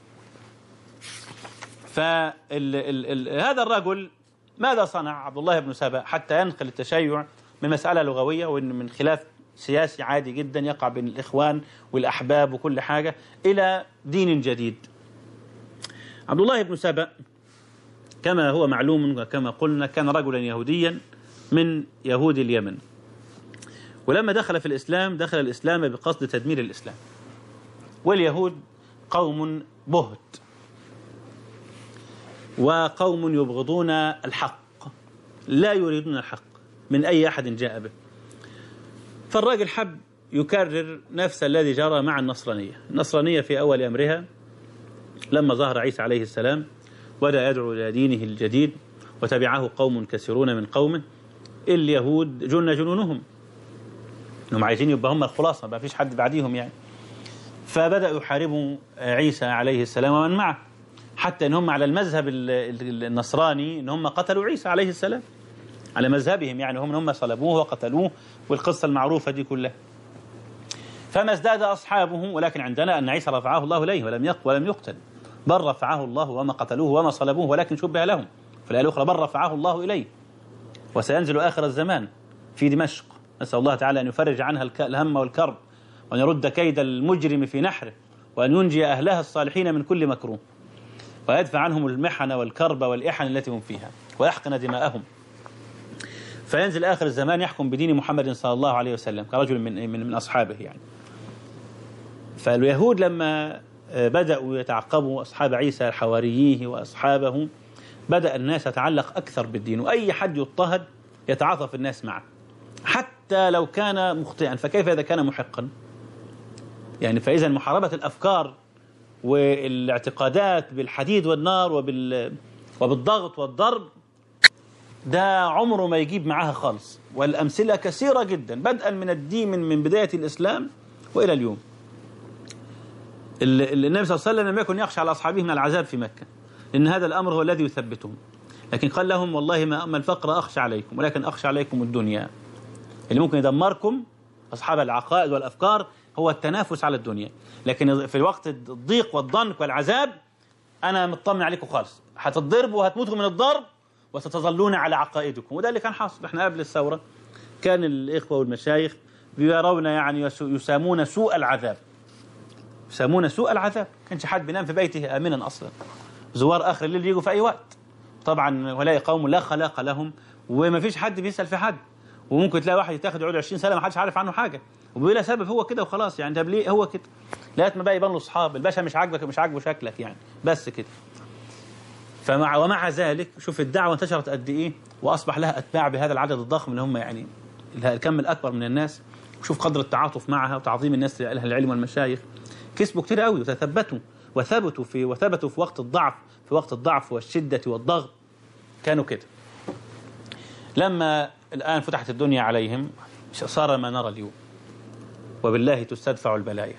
فهذا الرجل ماذا صنع عبد الله بن سبأ حتى ينقل التشيع من مسألة لغوية وإن من خلاف سياسي عادي جدا يقع بين الإخوان والأحباب وكل حاجة إلى دين جديد عبد الله بن سبأ كما هو معلوم وكما قلنا كان رجلا يهوديا من يهود اليمن ولما دخل في الإسلام دخل الإسلام بقصد تدمير الإسلام واليهود قوم بهت وقوم يبغضون الحق لا يريدون الحق من أي أحد جاء به فالراجل حب يكرر نفس الذي جرى مع النصرانية النصرانية في أول أمرها لما ظهر عيسى عليه السلام بدأ يدعو إلى دينه الجديد وتبعه قوم كثيرون من قومه اليهود جن جنونهم انهم عايزين يبقى هم الخلاصه ما فيش حد بعديهم يعني فبداوا يحاربوا عيسى عليه السلام ومن معه حتى ان هم على المذهب ال- ال- النصراني ان هم قتلوا عيسى عليه السلام على مذهبهم يعني هم ان هم صلبوه وقتلوه والقصه المعروفه دي كلها فما ازداد اصحابه ولكن عندنا ان عيسى رفعه الله اليه ولم يق ولم يقتل بل رفعه الله وما قتلوه وما صلبوه ولكن شبه لهم في الايه الاخرى بل رفعه الله اليه وسينزل آخر الزمان في دمشق نسأل الله تعالى أن يفرج عنها الك- الهم والكرب وأن يرد كيد المجرم في نحره وأن ينجي أهلها الصالحين من كل مكروه ويدفع عنهم المحن والكرب والإحن التي هم فيها ويحقن دماءهم فينزل آخر الزمان يحكم بدين محمد صلى الله عليه وسلم كرجل من من, من أصحابه يعني فاليهود لما آه، بدأوا يتعقبوا أصحاب عيسى حوارييه وأصحابه بدأ الناس يتعلق أكثر بالدين وأي حد يضطهد يتعاطف الناس معه حتى لو كان مخطئا فكيف إذا كان محقا يعني فإذا محاربة الأفكار والاعتقادات بالحديد والنار وبال وبالضغط والضرب ده عمره ما يجيب معاها خالص والأمثلة كثيرة جدا بدءا من الدين من, من بداية الإسلام وإلى اليوم ال- ال- النبي صلى الله عليه وسلم لم يكن يخشى على أصحابه من العذاب في مكة لأن هذا الأمر هو الذي يثبتهم لكن قال لهم والله ما أما الفقر أخشى عليكم ولكن أخشى عليكم الدنيا اللي ممكن يدمركم أصحاب العقائد والأفكار هو التنافس على الدنيا لكن في وقت الضيق والضنك والعذاب أنا مطمن عليكم خالص هتتضربوا وهتموتوا من الضرب وستظلون على عقائدكم وده اللي كان حاصل احنا قبل الثورة كان الإخوة والمشايخ بيرون يعني يس- يسامون سوء العذاب يسامون سوء العذاب كانش حد بينام في بيته آمنا أصلا زوار آخر الليل يجوا في أي وقت طبعا ولاقي قوم لا خلاق لهم وما فيش حد بيسأل في حد وممكن تلاقي واحد يتاخد يقعد 20 سنه ما حدش عارف عنه حاجه وبلا سبب هو كده وخلاص يعني طب ليه هو كده لغايه ما بقى يبان له اصحاب الباشا مش عاجبك مش عاجبه شكلك يعني بس كده فمع ومع ذلك شوف الدعوه انتشرت قد ايه واصبح لها اتباع بهذا العدد الضخم اللي هم يعني الكم الاكبر من الناس وشوف قدر التعاطف معها وتعظيم الناس لاهل العلم والمشايخ كسبوا كتير قوي وتثبتوا وثبتوا في وثبتوا في وقت الضعف في وقت الضعف والشده والضغط كانوا كده لما الآن فتحت الدنيا عليهم صار ما نرى اليوم وبالله تستدفع البلايا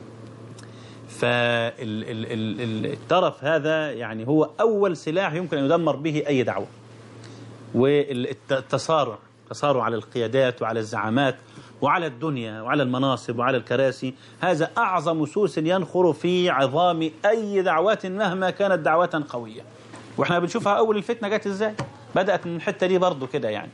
فالطرف هذا يعني هو أول سلاح يمكن أن يدمر به أي دعوة والتصارع تصارع على القيادات وعلى الزعامات وعلى الدنيا وعلى المناصب وعلى الكراسي هذا أعظم سوس ينخر في عظام أي دعوات مهما كانت دعوة قوية واحنا بنشوفها أول الفتنة جت إزاي بدأت من الحتة دي برضو كده يعني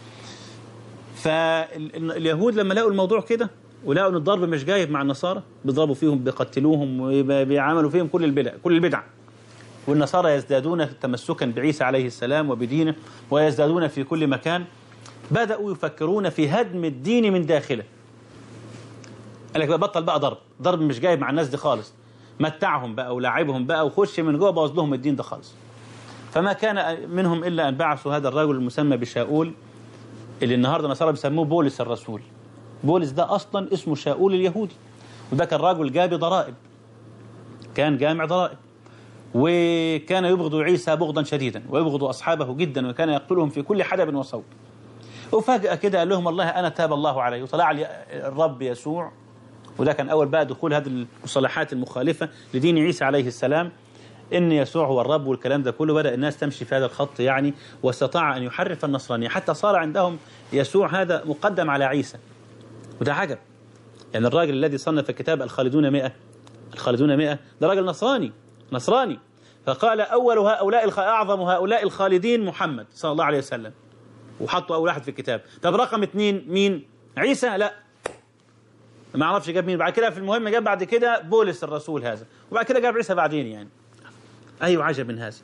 فاليهود لما لقوا الموضوع كده ولقوا ان الضرب مش جايب مع النصارى بيضربوا فيهم بيقتلوهم وبيعملوا فيهم كل البدع كل البدع والنصارى يزدادون تمسكا بعيسى عليه السلام وبدينه ويزدادون في كل مكان بدأوا يفكرون في هدم الدين من داخله قال لك بقى بطل بقى ضرب ضرب مش جايب مع الناس دي خالص متعهم بقى ولاعبهم بقى وخش من جوه بوظ لهم الدين ده خالص فما كان منهم الا ان بعثوا هذا الرجل المسمى بشاؤول اللي النهارده النصارى بيسموه بولس الرسول بولس ده اصلا اسمه شاؤول اليهودي وده كان راجل جاب ضرائب كان جامع ضرائب وكان يبغض عيسى بغضا شديدا ويبغض اصحابه جدا وكان يقتلهم في كل حدب وصوب وفجأة كده قال لهم والله أنا تاب الله علي وطلع لي الرب يسوع وده كان أول بقى دخول هذه المصطلحات المخالفة لدين عيسى عليه السلام إن يسوع هو الرب والكلام ده كله بدأ الناس تمشي في هذا الخط يعني واستطاع أن يحرف النصرانية حتى صار عندهم يسوع هذا مقدم على عيسى وده عجب يعني الراجل الذي صنف كتاب الخالدون مئة الخالدون مئة ده راجل نصراني نصراني فقال أول هؤلاء الخ... أعظم هؤلاء الخالدين محمد صلى الله عليه وسلم وحطوا أول واحد في الكتاب طب رقم اثنين مين عيسى لا ما اعرفش جاب مين بعد كده في المهم جاب بعد كده بولس الرسول هذا وبعد كده جاب عيسى بعدين يعني أي عجب من هذا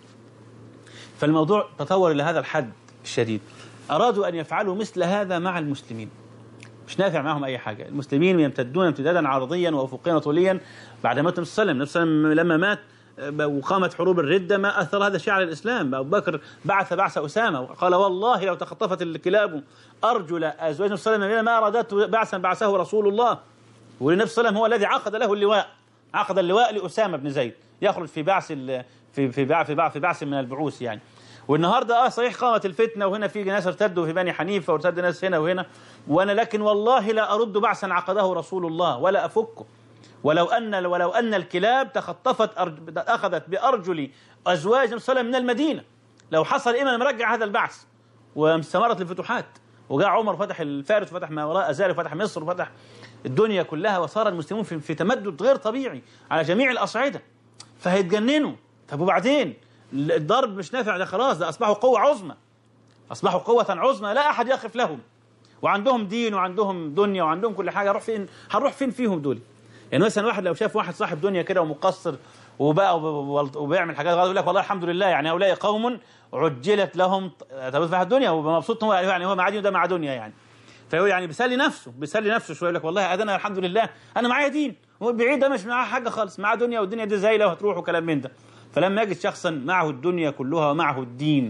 فالموضوع تطور إلى هذا الحد الشديد أرادوا أن يفعلوا مثل هذا مع المسلمين مش نافع معهم اي حاجه المسلمين يمتدون امتدادا عرضيا وافقيا وطوليا بعد موت النبي صلى الله عليه وسلم النبي صلى الله عليه وسلم لما مات آه، وقامت حروب الردة ما أثر هذا الشيء على الإسلام أبو بكر بعث بعث أسامة وقال والله لو تخطفت الكلاب أرجل أزواج النبي صلى الله عليه وسلم ما أرادت بعثا بعثه رسول الله والنبي صلى الله عليه وسلم هو الذي عقد له اللواء عقد اللواء لأسامة بن زيد يخرج في بعث ال- في في بعث في بعث, في بعث من البعوث يعني والنهارده اه صحيح قامت الفتنه وهنا في ناس ارتدوا في بني حنيفه وارتد ناس هنا وهنا وانا لكن والله لا ارد بعثا عقده رسول الله ولا افكه ولو ان ولو ان الكلاب تخطفت أرج... اخذت بارجل ازواج النبي صلى الله عليه وسلم من المدينه لو حصل امام مرجع هذا البعث واستمرت الفتوحات وجاء عمر فتح الفارس وفتح ما وراء ذلك وفتح مصر وفتح الدنيا كلها وصار المسلمون في, في تمدد غير طبيعي على جميع الاصعده فهيتجننوا طب وبعدين الضرب مش نافع ده خلاص ده اصبحوا قوه عظمى اصبحوا قوه عظمى لا احد يقف لهم وعندهم دين وعندهم دنيا وعندهم كل حاجه روح فين هنروح فين فيهم دول يعني مثلا واحد لو شاف واحد صاحب دنيا كده ومقصر وبقى وب- وبيعمل حاجات غلط يقول لك والله الحمد لله يعني هؤلاء قوم عجلت لهم طب في الدنيا ومبسوط إن هو يعني هو مع دين وده مع دنيا يعني فهو يعني بيسلي نفسه بيسلي نفسه شويه يقول لك والله انا الحمد لله انا معايا دين والبعيد ده مش معاه حاجه خالص معاه دنيا والدنيا دي زايله وهتروح وكلام من ده فلما يجد شخصا معه الدنيا كلها ومعه الدين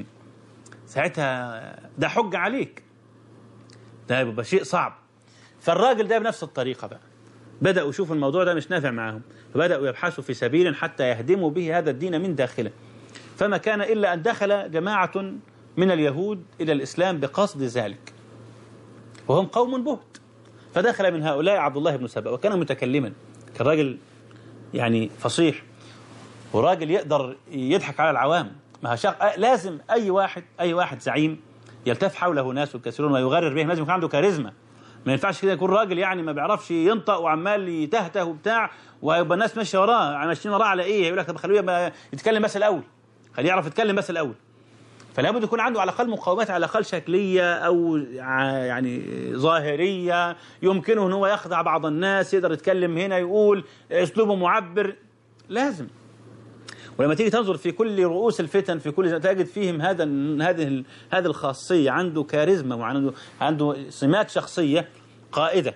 ساعتها ده حجه عليك ده يبقى شيء صعب فالراجل ده بنفس الطريقه بقى بدأوا يشوفوا الموضوع ده مش نافع معاهم فبدأوا يبحثوا في سبيل حتى يهدموا به هذا الدين من داخله فما كان إلا أن دخل جماعة من اليهود إلى الإسلام بقصد ذلك وهم قوم بهت فدخل من هؤلاء عبد الله بن سبأ وكان متكلما كان راجل يعني فصيح وراجل يقدر يضحك على العوام ما شق... لازم أي واحد أي واحد زعيم يلتف حوله ناس كثيرون ويغرر بهم لازم يكون عنده كاريزما ما ينفعش كده يكون راجل يعني ما بيعرفش ينطق وعمال يتهته وبتاع ويبقى الناس ماشيه وراه ماشيين وراه على ايه يقول لك طب خلوه يبقى يتكلم بس الاول خليه يعرف يتكلم بس الاول فلا بد يكون عنده على الاقل مقاومات على الاقل شكليه او ع- يعني ظاهريه يمكنه ان هو يخدع بعض الناس يقدر يتكلم هنا يقول اسلوبه معبر لازم ولما تيجي تنظر في كل رؤوس الفتن في كل تجد فيهم هذا هذه هذه الخاصيه عنده كاريزما وعنده عنده سمات شخصيه قائده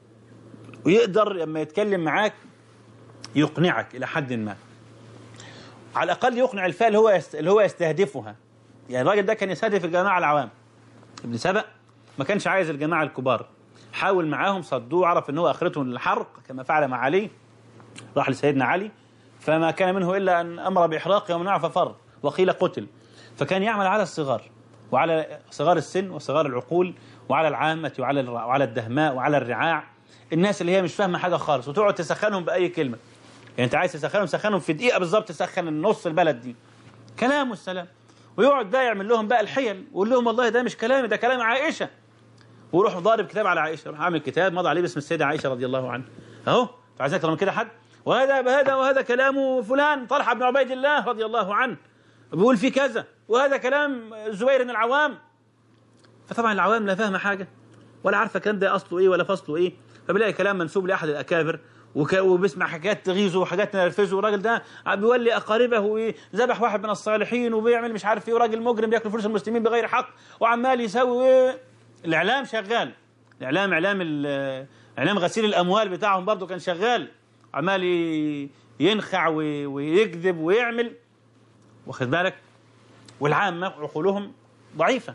ويقدر لما يتكلم معاك يقنعك الى حد ما على الاقل يقنع الفئه اللي هو يست... اللي هو يستهدفها يعني الراجل ده كان يستهدف الجماعه العوام ابن سبأ ما كانش عايز الجماعه الكبار حاول معاهم صدوه عرف ان هو اخرته الحرق كما فعل مع علي راح لسيدنا علي فما كان منه الا ان امر باحراقه ومنعه ففر وقيل قتل فكان يعمل على الصغار وعلى صغار السن وصغار العقول وعلى العامه وعلى الر- وعلى الدهماء وعلى الرعاع الناس اللي هي مش فاهمه حاجه خالص وتقعد تسخنهم باي كلمه يعني انت عايز تسخنهم سخنهم في دقيقه بالظبط تسخن النص البلد دي كلام والسلام ويقعد بقى يعمل لهم بقى الحيل ويقول لهم والله ده مش كلامي ده كلام عائشه ويروح ضارب كتاب على عائشه يروح عامل كتاب مضى عليه باسم السيده عائشه رضي الله عنها اهو انت عايز اكتر من كده حد وهذا هذا وهذا كلام فلان طلحه بن عبيد الله رضي الله عنه بيقول في كذا وهذا كلام الزبير بن العوام فطبعا العوام لا فاهمه حاجه ولا عارفه الكلام ده اصله ايه ولا فصله ايه فبيلاقي كلام منسوب لاحد الاكابر وك... وبيسمع حاجات تغيظه وحاجات تنرفزه والراجل ده بيولي اقاربه وذبح واحد من الصالحين وبيعمل مش عارف ايه وراجل مجرم بياكل فلوس المسلمين بغير حق وعمال يسوي ايه الاعلام شغال الاعلام اعلام ال- اعلام غسيل الاموال بتاعهم برضه كان شغال عمال ي- ينخع وي- ويكذب ويعمل واخد بالك والعامه عقولهم ضعيفه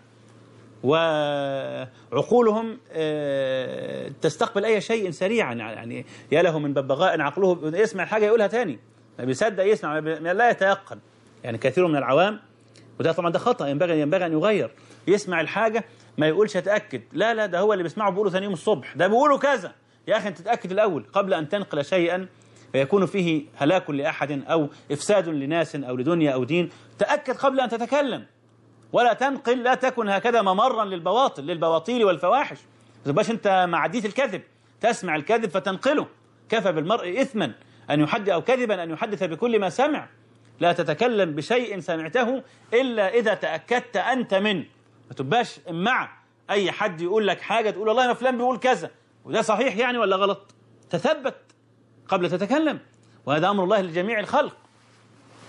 وعقولهم آه، تستقبل اي شيء سريعا يعني يا له من ببغاء عقله يسمع الحاجه يقولها تاني ما بيصدق يسمع ما بي- لا يتيقن يعني كثير من العوام وده طبعا ده خطا ينبغي ينبغي ان يغير يسمع الحاجه ما يقولش اتاكد لا لا ده هو اللي بيسمعه بيقوله ثاني يوم الصبح ده بيقوله كذا يا اخي انت تتاكد الاول قبل ان تنقل شيئا فيكون فيه هلاك لاحد او افساد لناس او لدنيا او دين تاكد قبل ان تتكلم ولا تنقل لا تكن هكذا ممرا للبواطل للبواطيل والفواحش ما تبقاش انت معديه الكذب تسمع الكذب فتنقله كفى بالمرء اثما ان يحدث او كذبا ان يحدث بكل ما سمع لا تتكلم بشيء سمعته الا اذا تاكدت انت منه ما تبقاش مع اي حد يقول لك حاجه تقول والله ما فلان بيقول كذا وده صحيح يعني ولا غلط تثبت قبل تتكلم وهذا امر الله لجميع الخلق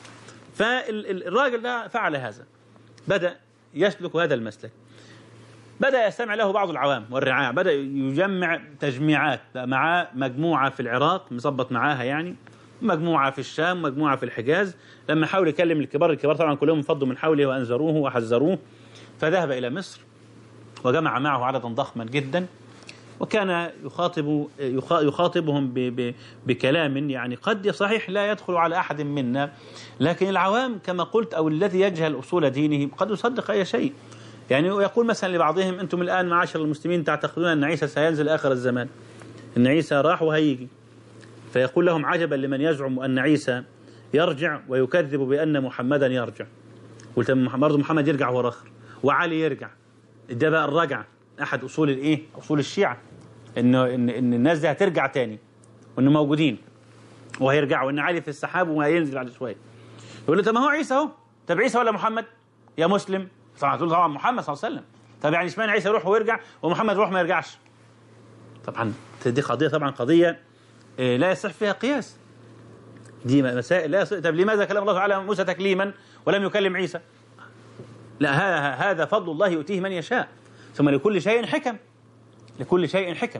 فالراجل ده فعل هذا بدأ يسلك هذا المسلك بدأ يستمع له بعض العوام والرعاع بدأ يجمع تجميعات مع مجموعة في العراق مظبط معاها يعني مجموعة في الشام مجموعة في الحجاز لما حاول يكلم الكبار الكبار طبعا كلهم انفضوا من حوله وأنذروه وحذروه فذهب إلى مصر وجمع معه عددا ضخما جدا وكان يخاطب يخاطبهم ب ب بكلام يعني قد صحيح لا يدخل على أحد منا لكن العوام كما قلت أو الذي يجهل أصول دينه قد يصدق أي شيء يعني يقول مثلا لبعضهم أنتم الآن معاشر المسلمين تعتقدون أن عيسى سينزل آخر الزمان أن عيسى راح وهيجي فيقول لهم عجبا لمن يزعم أن عيسى يرجع ويكذب بأن محمدا يرجع قلت برضه محمد يرجع هو آخر وعلي يرجع ده بقى الرجعة أحد أصول الإيه؟ أصول الشيعة إنه إن, إن الناس دي هترجع تاني وإنه موجودين وهيرجعوا وإن علي في السحاب وهينزل بعد شوية يقول له طب ما هو عيسى أهو طب عيسى ولا محمد؟ يا مسلم طبعا تقول طبعا محمد صلى الله عليه وسلم طب يعني اشمعنى عيسى يروح ويرجع ومحمد يروح ما يرجعش طبعا دي قضية طبعا قضية لا يصح فيها قياس دي مسائل لا يصح طب لماذا كلم الله تعالى موسى تكليما ولم يكلم عيسى لا هذا هذا فضل الله يؤتيه من يشاء ثم لكل شيء حكم لكل شيء حكم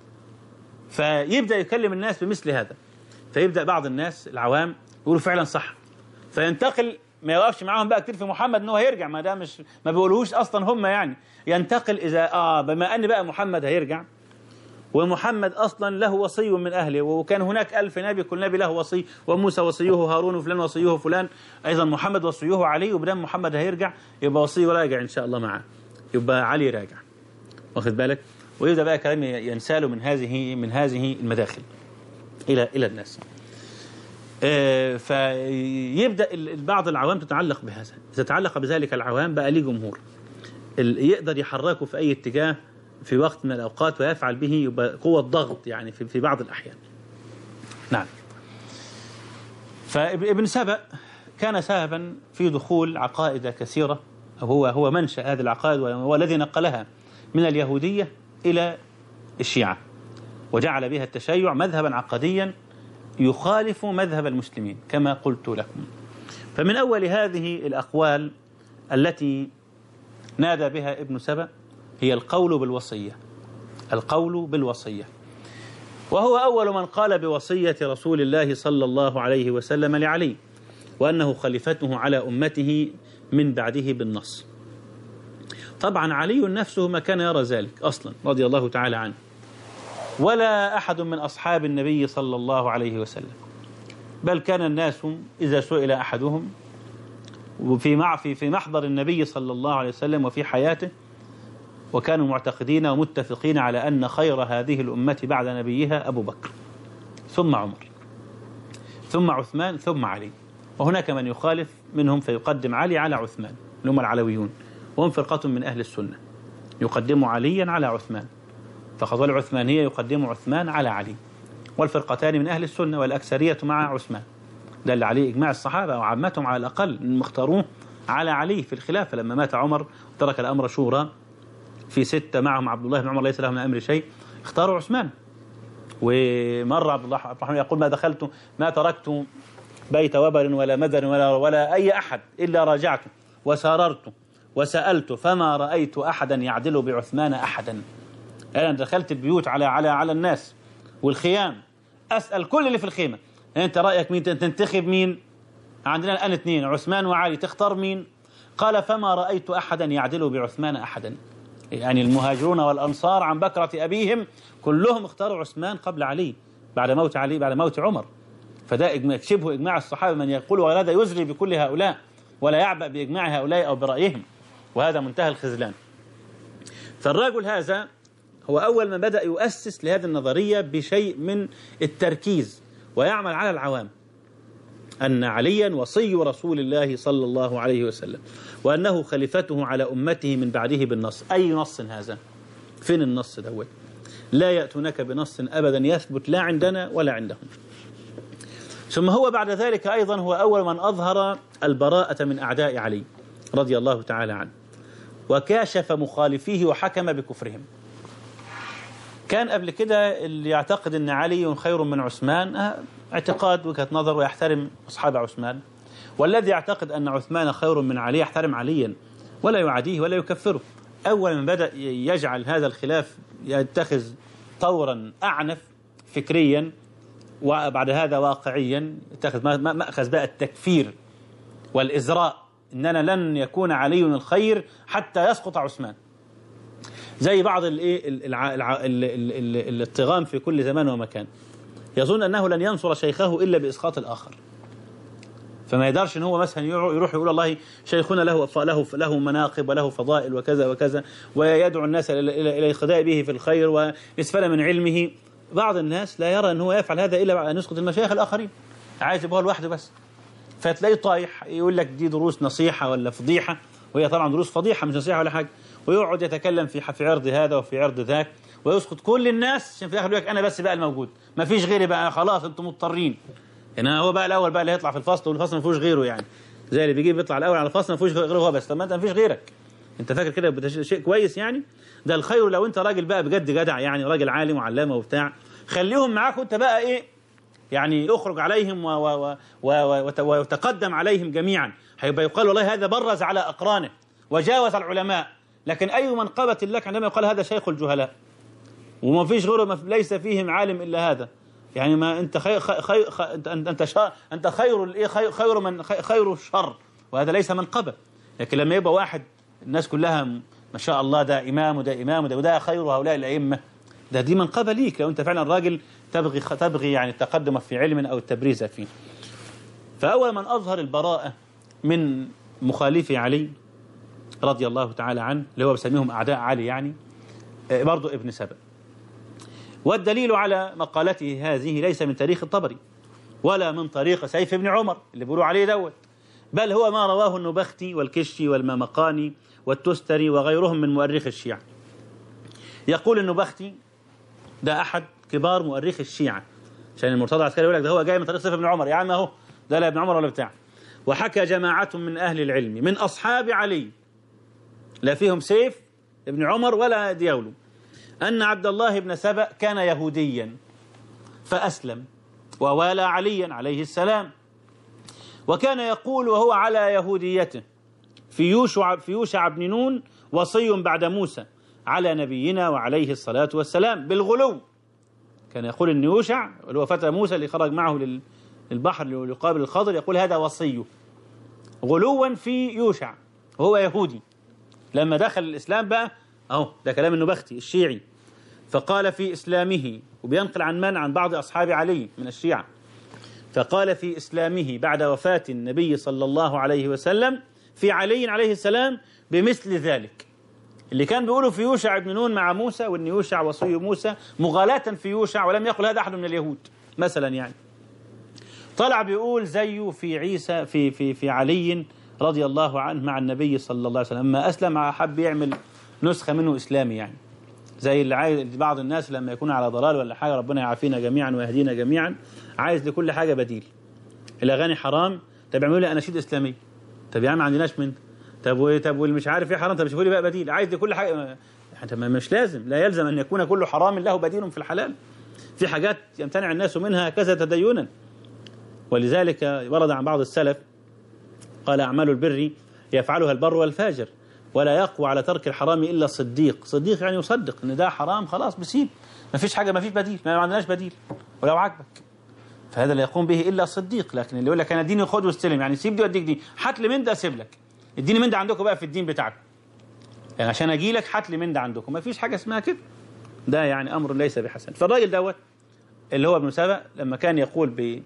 فيبدأ يكلم الناس بمثل هذا فيبدأ بعض الناس العوام يقولوا فعلا صح فينتقل ما يوقفش معاهم بقى كتير في محمد ان هو هيرجع ما ده مش ما بيقولوش اصلا هم يعني ينتقل اذا اه بما ان بقى محمد هيرجع ومحمد اصلا له وصي من اهله وكان هناك ألف نبي كل نبي له وصي وموسى وصيه هارون وفلان وصيه فلان ايضا محمد وصيه علي وبدام محمد هيرجع يبقى وصيه راجع ان شاء الله معاه يبقى علي راجع واخد بالك ويبدا بقى كلام ينسال من هذه من هذه المداخل الى الى الناس آه فيبدا بعض العوام تتعلق بهذا اذا تعلق بذلك العوام بقى ليه جمهور يقدر يحركه في اي اتجاه في وقت من الأوقات ويفعل به يبقى قوة ضغط يعني في, في بعض الأحيان نعم فابن سبأ كان سببا في دخول عقائد كثيرة هو هو منشأ هذه العقائد وهو الذي نقلها من اليهودية إلى الشيعة وجعل بها التشيع مذهبا عقديا يخالف مذهب المسلمين كما قلت لكم فمن أول هذه الأقوال التي نادى بها ابن سبأ هي القول بالوصية القول بالوصية وهو أول من قال بوصية رسول الله صلى الله عليه وسلم لعلي وأنه خليفته على أمته من بعده بالنص طبعا علي نفسه ما كان يرى ذلك أصلا رضي الله تعالى عنه ولا أحد من أصحاب النبي صلى الله عليه وسلم بل كان الناس إذا سئل أحدهم وفي معفي في محضر النبي صلى الله عليه وسلم وفي حياته وكانوا معتقدين ومتفقين على أن خير هذه الأمة بعد نبيها أبو بكر ثم عمر ثم عثمان ثم علي وهناك من يخالف منهم فيقدم علي على عثمان اللي هم العلويون وهم فرقة من أهل السنة يقدم عليا على عثمان فخذوا العثمانية يقدم عثمان على علي والفرقتان من أهل السنة والأكثرية مع عثمان دل عليه إجماع الصحابة وعامتهم على الأقل أنهم اختاروه على علي في الخلافة لما مات عمر ترك الأمر شورى في ستة معهم عبد الله بن عمر ليس له من أمر شيء اختاروا عثمان ومر عبد الله الرحمن يقول ما دخلت ما تركت بيت وبر ولا مدر ولا, ولا أي أحد إلا راجعت وساررت وسألت فما رأيت أحدا يعدل بعثمان أحدا أنا دخلت البيوت على على على الناس والخيام أسأل كل اللي في الخيمة أنت رأيك مين تنتخب مين عندنا الآن اثنين عثمان وعلي تختار مين قال فما رأيت أحدا يعدل بعثمان أحدا يعني المهاجرون والأنصار عن بكرة أبيهم كلهم اختاروا عثمان قبل علي بعد موت علي بعد موت عمر فده إجماع شبه إجماع الصحابة من يقول وهذا يزري بكل هؤلاء ولا يعبأ بإجماع هؤلاء أو برأيهم وهذا منتهى الخذلان فالرجل هذا هو أول من بدأ يؤسس لهذه النظرية بشيء من التركيز ويعمل على العوام أن عليا وصي رسول الله صلى الله عليه وسلم وأنه خليفته على أمته من بعده بالنص أي نص هذا فين النص دوت لا يأتونك بنص أبدا يثبت لا عندنا ولا عندهم ثم هو بعد ذلك أيضا هو أول من أظهر البراءة من أعداء علي رضي الله تعالى عنه وكاشف مخالفيه وحكم بكفرهم كان قبل كده اللي يعتقد أن علي خير من عثمان اعتقاد وجهة نظر ويحترم أصحاب عثمان والذي يعتقد أن عثمان خير من علي يحترم عليا ولا يعاديه ولا يكفره أول من بدأ يجعل هذا الخلاف يتخذ طورا أعنف فكريا وبعد هذا واقعيا اتخذ مأخذ بقى التكفير والإزراء إننا لن يكون علي الخير حتى يسقط عثمان زي بعض الايه الاتغام في كل زمان ومكان يظن انه لن ينصر شيخه الا باسقاط الاخر فما يقدرش ان هو مثلا يروح يقول الله شيخنا له له له مناقب وله فضائل وكذا وكذا ويدعو الناس الى الى الخداع به في الخير ويسفل من علمه بعض الناس لا يرى ان هو يفعل هذا الا بعد ان يسقط المشايخ الاخرين عايز يبقى لوحده بس فتلاقيه طايح يقول لك دي دروس نصيحه ولا فضيحه وهي طبعا دروس فضيحه مش نصيحه ولا حاجه ويقعد يتكلم في في عرض هذا وفي عرض ذاك ويسقط كل الناس عشان في الاخر يقول لك انا بس بقى الموجود ما فيش غيري بقى خلاص انتم مضطرين يعني هو بقى الاول بقى اللي هيطلع في الفصل والفصل ما فيهوش غيره يعني زي اللي بيجيب يطلع الاول على الفصل ما فيهوش غيره هو بس طب ما انت ما فيش غيرك انت فاكر كده شيء كويس يعني ده الخير لو انت راجل بقى بجد جدع يعني راجل عالم وعلامه وبتاع خليهم معاك وانت بقى ايه يعني اخرج عليهم و و و وتقدم عليهم جميعا هيبقى يقال والله هذا برز على اقرانه وجاوز العلماء لكن اي منقبه لك عندما يقال هذا شيخ الجهلاء وما فيش غيره ما ليس فيهم عالم الا هذا يعني ما انت خير خير انت انت شا انت خير الايه خير, خير من خير الشر وهذا ليس منقبه لكن لما يبقى واحد الناس كلها ما شاء الله ده امام وده امام وده, وده خير هؤلاء الائمه ده دي منقبه ليك لو انت فعلا راجل تبغي تبغي يعني التقدم في علم او التبريز فيه فاول من اظهر البراءه من مخالفي علي رضي الله تعالى عنه اللي هو بسميهم اعداء علي يعني برضه ابن سبأ والدليل على مقالته هذه ليس من تاريخ الطبري ولا من طريق سيف بن عمر اللي بيقولوا عليه دوت بل هو ما رواه النبختي والكشي والمامقاني والتستري وغيرهم من مؤرخ الشيعة يقول النبختي ده أحد كبار مؤرخ الشيعة عشان المرتضى العسكري يقول لك ده هو جاي من طريق سيف بن عمر يا عم اهو ده لا ابن عمر ولا بتاع وحكى جماعة من أهل العلم من أصحاب علي لا فيهم سيف ابن عمر ولا ديولو أن عبد الله بن سبأ كان يهوديا فأسلم ووالى عليا عليه السلام وكان يقول وهو على يهوديته في يوشع, في يوشع بن نون وصي بعد موسى على نبينا وعليه الصلاة والسلام بالغلو كان يقول أن يوشع اللي هو فتى موسى اللي خرج معه للبحر ليقابل الخضر يقول هذا وصيه غلوا في يوشع وهو يهودي لما دخل الإسلام بقى أهو ده كلام النبختي الشيعي فقال في إسلامه وبينقل عن من عن بعض أصحاب علي من الشيعة فقال في إسلامه بعد وفاة النبي صلى الله عليه وسلم في علي عليه السلام بمثل ذلك اللي كان بيقولوا في يوشع بن نون مع موسى وان يوشع وصي موسى مغالاة في يوشع ولم يقل هذا احد من اليهود مثلا يعني طلع بيقول زيه في عيسى في في في علي رضي الله عنه مع النبي صلى الله عليه وسلم لما اسلم حب يعمل نسخه منه اسلامي يعني زي اللي عايز بعض الناس لما يكون على ضلال ولا حاجه ربنا يعافينا جميعا ويهدينا جميعا عايز لكل حاجه بديل الاغاني حرام طب اعملوا لي اناشيد اسلاميه طب يا عم ما عندناش من طب و... طب واللي مش عارف ايه حرام طب شوفوا لي بقى بديل عايز لكل حاجه حتى مش لازم لا يلزم ان يكون كل حرام له بديل في الحلال في حاجات يمتنع الناس منها كذا تدينا ولذلك ورد عن بعض السلف قال اعمال البر يفعلها البر والفاجر ولا يقوى على ترك الحرام الا صديق صديق يعني يصدق ان ده حرام خلاص بسيب ما فيش حاجه ما فيش بديل ما عندناش بديل ولو عجبك فهذا لا يقوم به الا صديق لكن اللي يقول لك انا اديني خد واستلم يعني سيب دي واديك دي هات لي من ده اسيب لك اديني من ده عندكم بقى في الدين بتاعكم يعني عشان اجي لك هات لي من ده عندكم ما فيش حاجه اسمها كده ده يعني امر ليس بحسن فالراجل دوت اللي هو ابن سبأ لما كان يقول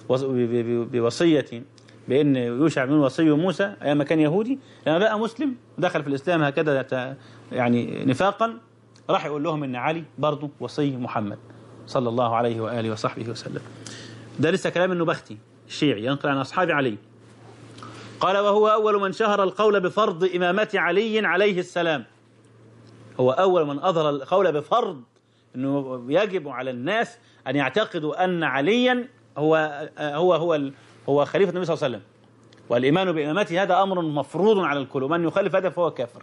بوصيه بان يوشع بن وصي موسى ايام كان يهودي لما بقى مسلم دخل في الاسلام هكذا يعني نفاقا راح يقول لهم ان علي برضه وصي محمد صلى الله عليه واله وصحبه وسلم ده لسه كلام النبختي الشيعي ينقل عن اصحاب علي قال وهو اول من شهر القول بفرض امامه علي عليه السلام هو اول من اظهر القول بفرض انه يجب على الناس ان يعتقدوا ان عليا هو هو هو هو خليفة النبي صلى الله عليه وسلم والإيمان بإمامته هذا أمر مفروض على الكل ومن يخالف هذا فهو كافر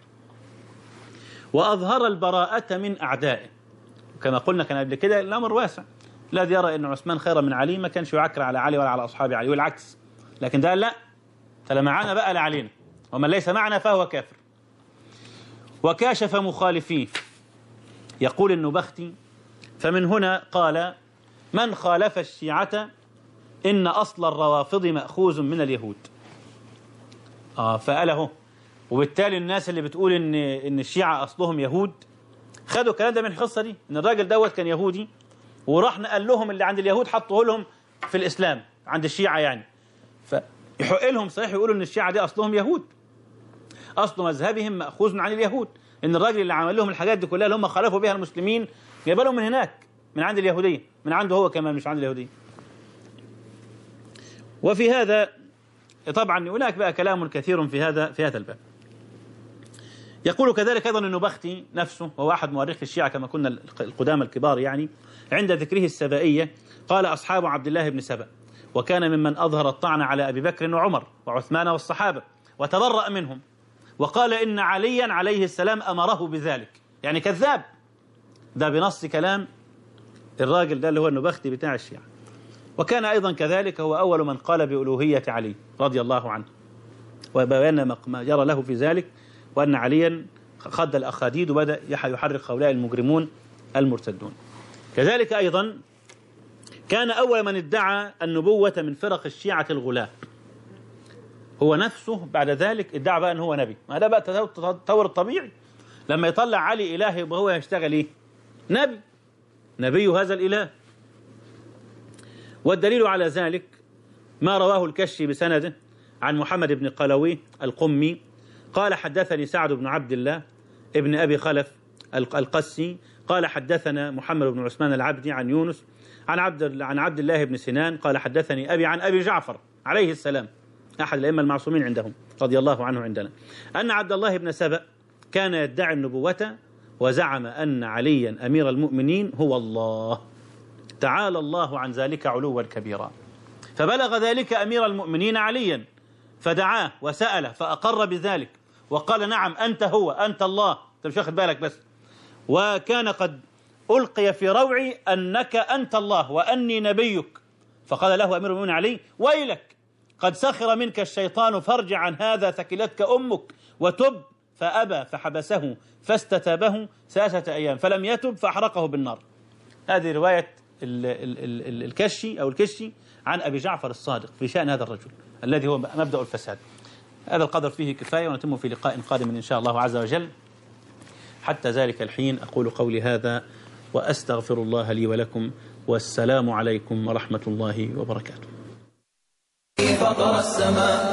وأظهر البراءة من أعدائه كما قلنا كان قبل كده الأمر واسع الذي يرى أن عثمان خيرا من علي ما كانش يعكر على علي ولا على أصحاب علي والعكس لكن ده لا فلا معنا بقى لعلينا ومن ليس معنا فهو كافر وكاشف مخالفيه يقول النبختي فمن هنا قال من خالف الشيعة إن أصل الروافض مأخوذ من اليهود آه فقاله وبالتالي الناس اللي بتقول إن إن الشيعة أصلهم يهود خدوا الكلام ده من القصة دي إن الراجل دوت كان يهودي وراح نقل لهم اللي عند اليهود حطوه لهم في الإسلام عند الشيعة يعني فيحق لهم صحيح يقولوا إن الشيعة دي أصلهم يهود أصل مذهبهم مأخوذ عن اليهود إن الراجل اللي عمل لهم الحاجات دي كلها اللي هم خالفوا بها المسلمين جايبها لهم من هناك من عند اليهودية من عنده هو كمان مش عند اليهودية وفي هذا طبعا هناك بقى كلام كثير في هذا في هذا الباب يقول كذلك أيضا النبختي نفسه وهو أحد مؤرخي الشيعة كما كنا القدامى الكبار يعني عند ذكره السبائية قال أصحاب عبد الله بن سبأ وكان ممن أظهر الطعن على أبي بكر وعمر وعثمان والصحابة وتبرأ منهم وقال إن عليا عليه السلام أمره بذلك يعني كذاب ده بنص كلام الراجل ده اللي هو النبختي بتاع الشيعة وكان أيضا كذلك هو أول من قال بألوهية علي رضي الله عنه وبيان ما جرى له في ذلك وأن عليا خد الأخاديد وبدأ يحرق هؤلاء المجرمون المرتدون كذلك أيضا كان أول من ادعى النبوة من فرق الشيعة الغلاة هو نفسه بعد ذلك ادعى بقى أن هو نبي ما ده بقى التطور الطبيعي لما يطلع علي إله يبقى هو يشتغل إيه نبي نبي هذا الإله والدليل على ذلك ما رواه الكشي بسنده عن محمد بن قلوي القمي قال حدثني سعد بن عبد الله ابن أبي خلف القسي قال حدثنا محمد بن عثمان العبدي عن يونس عن عبد عن عبد الله بن سنان قال حدثني أبي عن أبي جعفر عليه السلام أحد الأئمة المعصومين عندهم رضي الله عنه عندنا أن عبد الله بن سبأ كان يدعي النبوة وزعم أن عليا أمير المؤمنين هو الله تعالى الله عن ذلك علوا كبيرا فبلغ ذلك أمير المؤمنين عليا فدعاه وسأل فأقر بذلك وقال نعم أنت هو أنت الله أنت مش واخد بالك بس وكان قد ألقي في روعي أنك أنت الله وأني نبيك فقال له أمير المؤمنين علي ويلك قد سخر منك الشيطان فارجع عن هذا ثكلتك أمك وتب فأبى فحبسه فاستتابه ثلاثة أيام فلم يتب فأحرقه بالنار هذه رواية ال ال ال الكشي أو الكشي عن أبي جعفر الصادق في شأن هذا الرجل الذي هو مبدأ الفساد هذا القدر فيه كفاية ونتم في لقاء قادم إن شاء الله عز وجل حتى ذلك الحين أقول قولي هذا وأستغفر الله لي ولكم والسلام عليكم ورحمة الله وبركاته
فطر السماء